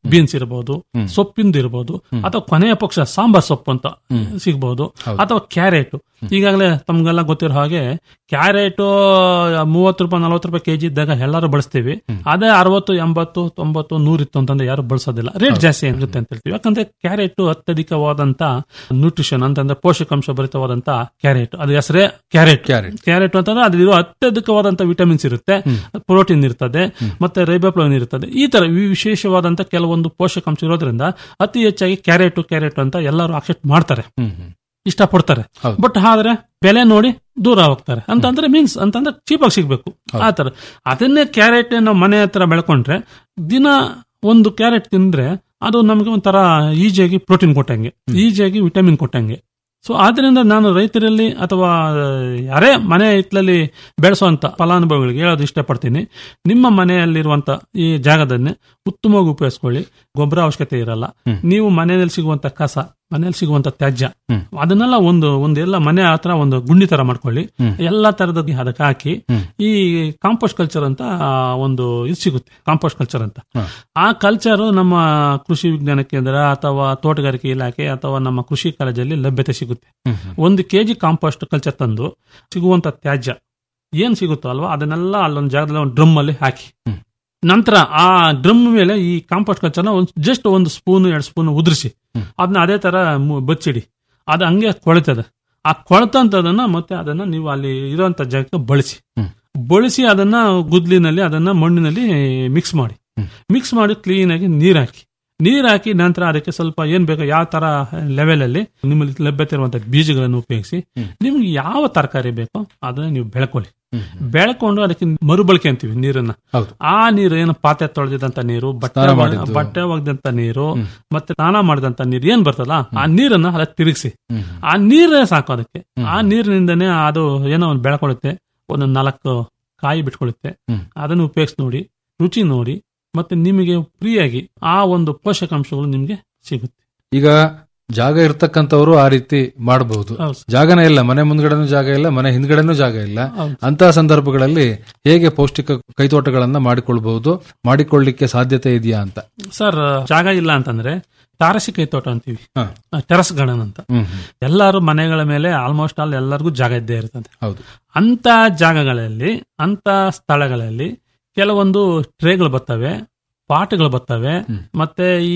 ಬೀನ್ಸ್ ಇರಬಹುದು ಸೊಪ್ಪಿಂದು ಇರಬಹುದು ಅಥವಾ ಕೊನೆಯ ಪಕ್ಷ ಸಾಂಬಾರ್ ಸೊಪ್ಪು ಅಂತ ಸಿಗಬಹುದು ಅಥವಾ ಕ್ಯಾರೆಟ್ ಈಗಾಗಲೇ ತಮ್ಗೆಲ್ಲ ಗೊತ್ತಿರೋ ಹಾಗೆ ಕ್ಯಾರೆಟ್ ಮೂವತ್ತು ರೂಪಾಯಿ ನಲವತ್ತು ರೂಪಾಯಿ ಕೆಜಿ ಇದ್ದಾಗ ಎಲ್ಲರೂ ಬಳಸ್ತೀವಿ ಅದೇ ಅರವತ್ತು ಎಂಬತ್ತು ತೊಂಬತ್ತು ನೂರಿತ್ತು ಅಂತಂದ್ರೆ ಯಾರು ಬಳಸೋದಿಲ್ಲ ರೇಟ್ ಜಾಸ್ತಿ ಆಗುತ್ತೆ ಅಂತ ಹೇಳ್ತೀವಿ ಯಾಕಂದ್ರೆ ಕ್ಯಾರೆಟ್ ಅತ್ಯಧಿಕವಾದಂತ ನ್ಯೂಟ್ರಿಷನ್ ಅಂತಂದ್ರೆ ಪೋಷಕಾಂಶ ಭರಿತವಾದಂತ ಕ್ಯಾರೆಟ್ ಅದು ಹೆಸರೇ ಕ್ಯಾರೆಟ್ ಕ್ಯಾರೆಟ್ ಕ್ಯಾರೆಟ್ ಅಂತಂದ್ರೆ ಅದ್ರಲ್ಲಿರೋ ಅತ್ಯಧಿಕವಾದಂತ ವಿಟಮಿನ್ಸ್ ಇರುತ್ತೆ ಪ್ರೋಟೀನ್ ಇರ್ತದೆ ಮತ್ತೆ ರೈಬೋಪ್ಲೋನ್ ಇರ್ತದೆ ಈ ತರ ವಿಶೇಷವಾದಂತ ಕೆಲವೊಂದು ಪೋಷಕಾಂಶ ಇರೋದ್ರಿಂದ ಅತಿ ಹೆಚ್ಚಾಗಿ ಕ್ಯಾರೆಟ್ ಕ್ಯಾರೆಟ್ ಅಂತ ಎಲ್ಲರೂ ಅಕ್ಸೆಪ್ಟ್ ಮಾಡ್ತಾರೆ ಇಷ್ಟಪಡ್ತಾರೆ ಬಟ್ ಆದ್ರೆ ಬೆಲೆ ನೋಡಿ ದೂರ ಹೋಗ್ತಾರೆ ಅಂತಂದ್ರೆ ಮೀನ್ಸ್ ಅಂತಂದ್ರೆ ಚೀಪಾಗಿ ಸಿಗ್ಬೇಕು ಆ ತರ ಅದನ್ನೇ ಕ್ಯಾರೆಟ್ ನಾವು ಮನೆ ಹತ್ರ ಬೆಳ್ಕೊಂಡ್ರೆ ದಿನ ಒಂದು ಕ್ಯಾರೆಟ್ ತಿಂದ್ರೆ ಅದು ನಮಗೆ ಒಂಥರ ಈಜಿಯಾಗಿ ಪ್ರೋಟೀನ್ ಕೊಟ್ಟಂಗೆ ಈಜಿಯಾಗಿ ವಿಟಮಿನ್ ಕೊಟ್ಟಂಗೆ ಸೊ ಆದ್ರಿಂದ ನಾನು ರೈತರಲ್ಲಿ ಅಥವಾ ಯಾರೇ ಮನೆ ಹಿತ್ತಲಲ್ಲಿ ಬೆಳೆಸುವಂತ ಫಲಾನುಭವಿಗಳಿಗೆ ಹೇಳೋದು ಇಷ್ಟಪಡ್ತೀನಿ ನಿಮ್ಮ ಮನೆಯಲ್ಲಿರುವಂತ ಈ ಜಾಗದನ್ನೇ ಉತ್ತಮವಾಗಿ ಉಪಯೋಗಿಸ್ಕೊಳ್ಳಿ ಗೊಬ್ಬರ ಅವಶ್ಯಕತೆ ಇರಲ್ಲ ನೀವು ಮನೆಯಲ್ಲಿ ಸಿಗುವಂತ ಕಸ ಮನೆಯಲ್ಲಿ ಸಿಗುವಂತ ತ್ಯಾಜ್ಯ ಅದನ್ನೆಲ್ಲ ಒಂದು ಒಂದು ಎಲ್ಲ ಮನೆ ಹತ್ರ ಒಂದು ಗುಂಡಿ ತರ ಮಾಡ್ಕೊಳ್ಳಿ ಎಲ್ಲಾ ತರದ ಅದಕ್ಕೆ ಹಾಕಿ ಈ ಕಾಂಪೋಸ್ಟ್ ಕಲ್ಚರ್ ಅಂತ ಆ, ಒಂದು ಇದು ಸಿಗುತ್ತೆ ಕಾಂಪೋಸ್ಟ್ ಕಲ್ಚರ್ ಅಂತ ಆ ಕಲ್ಚರ್ ನಮ್ಮ ಕೃಷಿ ವಿಜ್ಞಾನ ಕೇಂದ್ರ ಅಥವಾ ತೋಟಗಾರಿಕೆ ಇಲಾಖೆ ಅಥವಾ ನಮ್ಮ ಕೃಷಿ ಕಾಲೇಜಲ್ಲಿ ಲಭ್ಯತೆ ಸಿಗುತ್ತೆ ಒಂದು ಕೆಜಿ ಕಾಂಪೋಸ್ಟ್ ಕಲ್ಚರ್ ತಂದು ಸಿಗುವಂತ ತ್ಯಾಜ್ಯ ಏನ್ ಸಿಗುತ್ತೋ ಅಲ್ವಾ ಅದನ್ನೆಲ್ಲ ಅಲ್ಲೊಂದು ಜಾಗದಲ್ಲಿ ಒಂದು ಡ್ರಮ್ ಅಲ್ಲಿ ಹಾಕಿ ನಂತರ ಆ ಡ್ರಮ್ ಮೇಲೆ ಈ ಕಾಂಪೋಸ್ಟ್ ಕಲ್ಚರ್ನ ಒಂದು ಜಸ್ಟ್ ಒಂದು ಸ್ಪೂನ್ ಎರಡು ಸ್ಪೂನ್ ಉದುರಿಸಿ ಅದನ್ನ ಅದೇ ತರ ಮು- ಬಚ್ಚಿಡಿ ಅದು ಹಂಗೆ ಕೊಳಿತದೆ ಆ ಕೊಳತಂತದನ್ನ ಮತ್ತೆ ಅದನ್ನ ನೀವು ಅಲ್ಲಿ ಇರುವಂತ ಜಾಗಕ್ಕೆ ಬಳಸಿ ಬಳಸಿ ಅದನ್ನ ಗುದ್ಲಿನಲ್ಲಿ ಅದನ್ನ ಮಣ್ಣಿನಲ್ಲಿ ಮಿಕ್ಸ್ ಮಾಡಿ ಮಿಕ್ಸ್ ಮಾಡಿ ಕ್ಲೀನ್ ಆಗಿ ನೀರ್ ಹಾಕಿ ನೀರ್ ಹಾಕಿ ನಂತರ ಅದಕ್ಕೆ ಸ್ವಲ್ಪ ಏನ್ ಬೇಕೋ ಯಾವ ತರ ಲೆವೆಲ್ ಅಲ್ಲಿ ನಿಮ್ಮಲ್ಲಿ ಲಭ್ಯತೆ ಇರುವಂತಹ ಬೀಜಗಳನ್ನು ಉಪಯೋಗಿಸಿ ನಿಮ್ಗೆ ಯಾವ ತರಕಾರಿ ಬೇಕೋ ಅದನ್ನ ನೀವು ಬೆಳ್ಕೊಳ್ಳಿ ಬೆಳ್ಕೊಂಡು ಅದಕ್ಕೆ ಮರುಬಳಕೆ ಅಂತೀವಿ ನೀರನ್ನ ಆ ನೀರು ಏನು ಪಾತ್ರೆ ತೊಳೆದಿದಂತ ನೀರು ಬಟ್ಟೆ ಸ್ನಾನ ಒಗ್- ಮಾಡಿದ್ದು. ಬಟ್ಟೆ ಒಗೆದಂತ ನೀರು ಮತ್ತೆ ಸ್ನಾನ ಮಾಡಿದಂತ ನೀರು ಏನ್ ಬರ್ತಲ್ಲ ಆ ನೀರನ್ನ ಅದಕ್ಕೆ ತಿರುಗಿಸಿ ಆ ನೀರೇ ಸಾಕು ಅದಕ್ಕೆ ಆ ನೀರಿನಿಂದನೇ ಅದು ಏನೋ ಒಂದು ಬೆಳ್ಕೊಳ್ಳುತ್ತೆ ಒಂದು ನಾಲ್ಕು ಕಾಯಿ ಬಿಟ್ಕೊಳ್ಳುತ್ತೆ ಅದನ್ನು ಉಪಯೋಗಿಸಿ ನೋಡಿ ರುಚಿ ನೋಡಿ ಮತ್ತೆ ನಿಮಗೆ ಫ್ರೀಯಾಗಿ ಆ ಒಂದು ಪೋಷಕಾಂಶಗಳು ನಿಮ್ಗೆ ಸಿಗುತ್ತೆ ಈಗ ಜಾಗ ಇರ್ತಕ್ಕಂಥವ್ರು ಆ ರೀತಿ ಮಾಡಬಹುದು ಹೌದು. ಜಾಗನೇ ಇಲ್ಲ ಮನೆ ಮುಂದ್ಗಡೆನೂ ಜಾಗ ಇಲ್ಲ ಮನೆ ಹಿಂದ್ಗಡೆನೂ ಜಾಗ ಇಲ್ಲ ಹೌದು. ಅಂತಹ ಸಂದರ್ಭಗಳಲ್ಲಿ ಹೇಗೆ ಪೌಷ್ಟಿಕ ಕೈತೋಟಗಳನ್ನ ಮಾಡಿಕೊಳ್ಬಹುದು ಮಾಡಿಕೊಳ್ಳಿಕ್ಕೆ ಸಾಧ್ಯತೆ ಇದೆಯಾ ಅಂತ ಸರ್ ಜಾಗ ಇಲ್ಲ ಅಂತಂದ್ರೆ ತಾರಸಿ ಕೈ ತೋಟ ಅಂತೀವಿ ಟೆರಸ್ ಗಾರ್ಡನ್ ಅಂತ ಹ್ಮ್ ಎಲ್ಲರೂ ಮನೆಗಳ ಮೇಲೆ ಆಲ್ಮೋಸ್ಟ್ ಆಲ್ ಎಲ್ಲರಿಗೂ ಜಾಗ ಇದ್ದೇ ಇರ್ತದೆ ಹೌದು ಅಂತ ಜಾಗಗಳಲ್ಲಿ ಅಂತ ಸ್ಥಳಗಳಲ್ಲಿ ಕೆಲವೊಂದು ಟ್ರೇಗಳು ಬರ್ತವೆ ಪಾಟ್ಗಳು ಬರ್ತವೆ ಮತ್ತೆ ಈ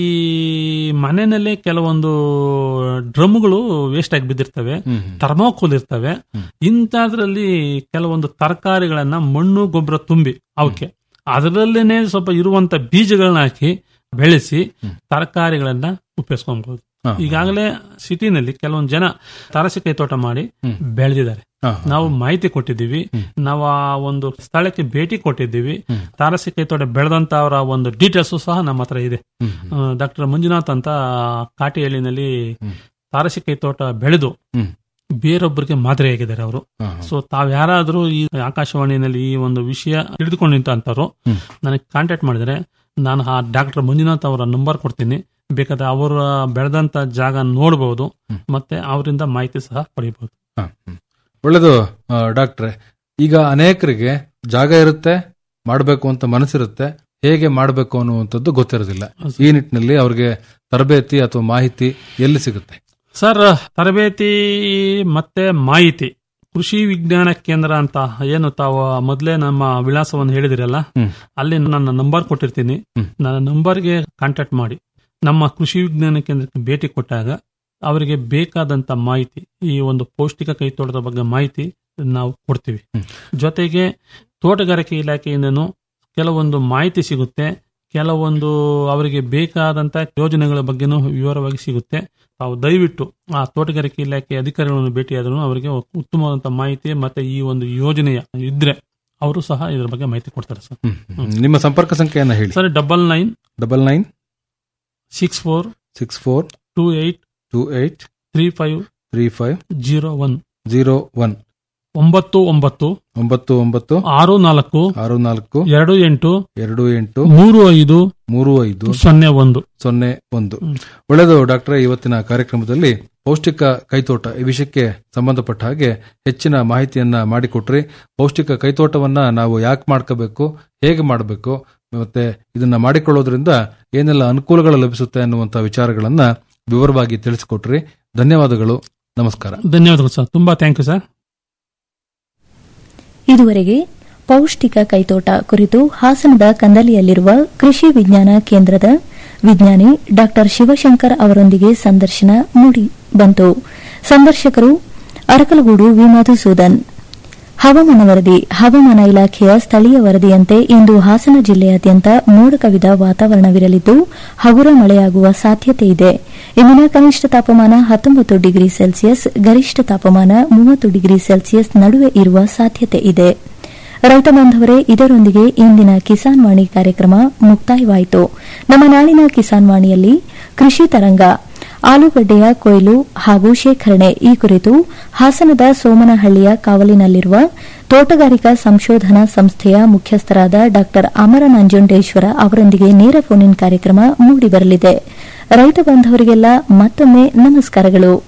ಮನೆಯಲ್ಲಿ ಕೆಲವೊಂದು ಡ್ರಮ್ಗಳು ವೇಸ್ಟ್ ಆಗಿ ಬಿದ್ದಿರ್ತವೆ ಥರ್ಮೋಕೋಲ್ ಇರ್ತವೆ ಇಂಥದ್ರಲ್ಲಿ ಕೆಲವೊಂದು ತರಕಾರಿಗಳನ್ನ ಮಣ್ಣು ಗೊಬ್ಬರ ತುಂಬಿ ಅವಕ್ಕೆ ಅದರಲ್ಲೇನೆ ಸ್ವಲ್ಪ ಇರುವಂತ ಬೀಜಗಳನ್ನ ಹಾಕಿ ಬೆಳೆಸಿ ತರಕಾರಿಗಳನ್ನ ಉಪಯೋಗಿಸ್ಕೊಬಹುದು ಈಗಾಗಲೇ ಸಿಟಿನಲ್ಲಿ ಕೆಲವೊಂದು ಜನ ತಾರಸಿಕಾಯಿ ತೋಟ ಮಾಡಿ ಬೆಳೆದಿದ್ದಾರೆ ನಾವು ಮಾಹಿತಿ ಕೊಟ್ಟಿದ್ದೀವಿ ನಾವು ಆ ಒಂದು ಸ್ಥಳಕ್ಕೆ ಭೇಟಿ ಕೊಟ್ಟಿದ್ದೀವಿ ತಾರಸಿಕಾಯಿ ತೋಟ ಬೆಳೆದಂತ ಅವರ ಒಂದು ಡೀಟೇಲ್ಸ್ ಸಹ ನಮ್ಮ ಹತ್ರ ಇದೆ ಡಾಕ್ಟರ್ ಮಂಜುನಾಥ್ ಅಂತ ಕಾಟಿಹಳ್ಳಿನಲ್ಲಿ ತಾರಸಿಕಾಯಿ ತೋಟ ಬೆಳೆದು ಬೇರೊಬ್ಬರಿಗೆ ಮಾದರಿಯಾಗಿದ್ದಾರೆ ಅವರು ಸೊ ತಾವ್ ಯಾರಾದ್ರೂ ಈ ಆಕಾಶವಾಣಿಯಲ್ಲಿ ಈ ಒಂದು ವಿಷಯ ತಿಳಿದುಕೊಂಡಿಂತವ್ರು ನನಗೆ ಕಾಂಟ್ಯಾಕ್ಟ್ ಮಾಡಿದ್ರೆ ನಾನು ಆ ಡಾಕ್ಟರ್ ಮಂಜುನಾಥ್ ಅವರ ನಂಬರ್ ಕೊಡ್ತೀನಿ ಬೇಕಾದ್ರೆ ಅವರ ಬೆಳೆದಂತ ಜಾಗ ನೋಡಬಹುದು ಮತ್ತೆ ಅವರಿಂದ ಮಾಹಿತಿ ಸಹ ಪಡಿಬಹುದು ಒಳ್ಳೇದು ಆ, ಡಾಕ್ಟ್ರೆ ಈಗ ಅನೇಕರಿಗೆ ಜಾಗ ಇರುತ್ತೆ ಮಾಡಬೇಕು ಅಂತ ಮನಸ್ಸಿರುತ್ತೆ ಹೇಗೆ ಮಾಡಬೇಕು ಅನ್ನುವಂಥದ್ದು ಗೊತ್ತಿರೋದಿಲ್ಲ ಈ ನಿಟ್ಟಿನಲ್ಲಿ ಅವ್ರಿಗೆ ತರಬೇತಿ ಅಥವಾ ಮಾಹಿತಿ ಎಲ್ಲಿ ಸಿಗುತ್ತೆ ಸರ್ ತರಬೇತಿ ಮತ್ತೆ ಮಾಹಿತಿ ಕೃಷಿ ವಿಜ್ಞಾನ ಕೇಂದ್ರ ಅಂತ ಏನು ತಾವು ಮೊದಲೇ ನಮ್ಮ ವಿಳಾಸವನ್ನು ಹೇಳಿದಿರಲ್ಲ ಅಲ್ಲಿ ನನ್ನ ನಂಬರ್ ಕೊಟ್ಟಿರ್ತೀನಿ ನನ್ನ ನಂಬರ್ಗೆ ಕಾಂಟ್ಯಾಕ್ಟ್ ಮಾಡಿ ನಮ್ಮ ಕೃಷಿ ವಿಜ್ಞಾನ ಕೇಂದ್ರಕ್ಕೆ ಭೇಟಿ ಕೊಟ್ಟಾಗ ಅವರಿಗೆ ಬೇಕಾದಂತ ಮಾಹಿತಿ ಈ ಒಂದು ಪೌಷ್ಟಿಕ ಕೈತೋಟದ ಬಗ್ಗೆ ಮಾಹಿತಿ ನಾವು ಕೊಡ್ತೀವಿ ಜೊತೆಗೆ ತೋಟಗಾರಿಕೆ ಇಲಾಖೆಯಿಂದನೂ ಕೆಲವೊಂದು ಮಾಹಿತಿ ಸಿಗುತ್ತೆ ಕೆಲವೊಂದು ಅವರಿಗೆ ಬೇಕಾದಂತ ಯೋಜನೆಗಳ ಬಗ್ಗೆನೂ ವಿವರವಾಗಿ ಸಿಗುತ್ತೆ ತಾವು ದಯವಿಟ್ಟು ಆ ತೋಟಗಾರಿಕೆ ಇಲಾಖೆ ಅಧಿಕಾರಿಗಳನ್ನು ಭೇಟಿಯಾದರೂ ಅವರಿಗೆ ಉತ್ತಮವಾದಂತ ಮಾಹಿತಿ ಮತ್ತೆ ಈ ಒಂದು ಯೋಜನೆಯ ಇದ್ರೆ ಅವರು ಸಹ ಇದ್ರ ಬಗ್ಗೆ ಮಾಹಿತಿ ಕೊಡ್ತಾರೆ ಸರ್ ನಿಮ್ಮ ಸಂಪರ್ಕ ಸಂಖ್ಯೆಯನ್ನ ಹೇಳಿ sir double nine double nine six four six four two eight two eight three five three five zero one zero one ಒಂಬತ್ತು ಒಂಬತ್ತು ಒಂಬತ್ತು ಒಂಬತ್ತು ಆರು ನಾಲ್ಕು ಆರು ನಾಲ್ಕು ಎರಡು ಎಂಟು ಎರಡು ಎಂಟು ಮೂರು ಐದು ಮೂರು ಐದು ಸೊನ್ನೆ ಒಂದು ಸೊನ್ನೆ ಒಂದು ಒಳ್ಳೆಯದು ಡಾಕ್ಟ್ರೆ ಇವತ್ತಿನ ಕಾರ್ಯಕ್ರಮದಲ್ಲಿ ಪೌಷ್ಟಿಕ ಕೈತೋಟ ಈ ವಿಷಯಕ್ಕೆ ಸಂಬಂಧಪಟ್ಟ ಹಾಗೆ ಹೆಚ್ಚಿನ ಮಾಹಿತಿಯನ್ನ ಮಾಡಿಕೊಟ್ರಿ ಪೌಷ್ಟಿಕ ಕೈತೋಟವನ್ನ ನಾವು ಯಾಕೆ ಮಾಡ್ಕೋಬೇಕು ಹೇಗೆ ಮಾಡಬೇಕು ಮತ್ತೆ ಇದನ್ನ ಮಾಡಿಕೊಳ್ಳೋದ್ರಿಂದ ಏನೆಲ್ಲ ಅನುಕೂಲಗಳು ಲಭಿಸುತ್ತೆ ಅನ್ನುವಂತ ವಿಚಾರಗಳನ್ನ ವಿವರವಾಗಿ ತಿಳಿಸಿಕೊಟ್ರಿ ಧನ್ಯವಾದಗಳು ನಮಸ್ಕಾರ ಧನ್ಯವಾದಗಳು ಸರ್ ತುಂಬಾ ಥ್ಯಾಂಕ್ ಯು ಸರ್ ಇದುವರೆಗೆ ಪೌಷ್ಟಿಕ ಕೈತೋಟ ಕುರಿತು ಹಾಸನದ ಕಂದಲಿಯಲ್ಲಿರುವ ಕೃಷಿ ವಿಜ್ಞಾನ ಕೇಂದ್ರದ ವಿಜ್ಞಾನಿ ಡಾ ಶಿವಶಂಕರ್ ಅವರೊಂದಿಗೆ ಸಂದರ್ಶನ ಮೂಡಿ ಬಂತು ಸಂದರ್ಶಕರು ಅರಕಲಗೂಡು ವಿ ಮಧುಸೂದನ್ ಹವಾಮಾನ ವರದಿ ಹವಾಮಾನ ಇಲಾಖೆಯ ಸ್ಥಳೀಯ ವರದಿಯಂತೆ ಇಂದು ಹಾಸನ ಜಿಲ್ಲೆಯಾದ್ಯಂತ ಮೋಡ ಕವಿದ ವಾತಾವರಣವಿರಲಿದ್ದು ಹಗುರ ಮಳೆಯಾಗುವ ಸಾಧ್ಯತೆ ಇದೆ ಇಂದಿನ ಕನಿಷ್ಠ ತಾಪಮಾನ ಹತ್ತೊಂಬತ್ತು ಡಿಗ್ರಿ ಸೆಲ್ಸಿಯಸ್ ಗರಿಷ್ಠ ತಾಪಮಾನ ಮೂವತ್ತು ಡಿಗ್ರಿ ಸೆಲ್ಸಿಯಸ್ ನಡುವೆ ಇರುವ ಸಾಧ್ಯತೆ ಇದೆ ರೈತ ಬಾಂಧವರೇ ಇದರೊಂದಿಗೆ ಇಂದಿನ ಕಿಸಾನ್ ವಾಣಿ ಕಾರ್ಯಕ್ರಮ ಮುಕ್ತಾಯವಾಯಿತು ನಮ್ಮ ನಾಳಿನ ಕಿಸಾನ್ ವಾಣಿಯಲ್ಲಿ ಕೃಷಿ ತರಂಗ ಆಲೂಗಡ್ಡೆಯ ಕೊಯ್ಲು ಹಾಗೂ ಶೇಖರಣೆ ಈ ಕುರಿತು ಹಾಸನದ ಸೋಮನಹಳ್ಳಿಯ ಕಾವಲಿನಲ್ಲಿರುವ ತೋಟಗಾರಿಕಾ ಸಂಶೋಧನಾ ಸಂಸ್ಥೆಯ ಮುಖ್ಯಸ್ಥರಾದ ಡಾ ಅಮರ ನಂಜುಂಡೇಶ್ವರ ಅವರೊಂದಿಗೆ ನೇರ ಫೋನ್ ಇನ್ ಕಾರ್ಯಕ್ರಮ ಮೂಡಿಬರಲಿದೆ ರೈತ ಬಾಂಧವರಿಗೆಲ್ಲ ಮತ್ತೊಮ್ಮೆ ನಮಸ್ಕಾರಗಳು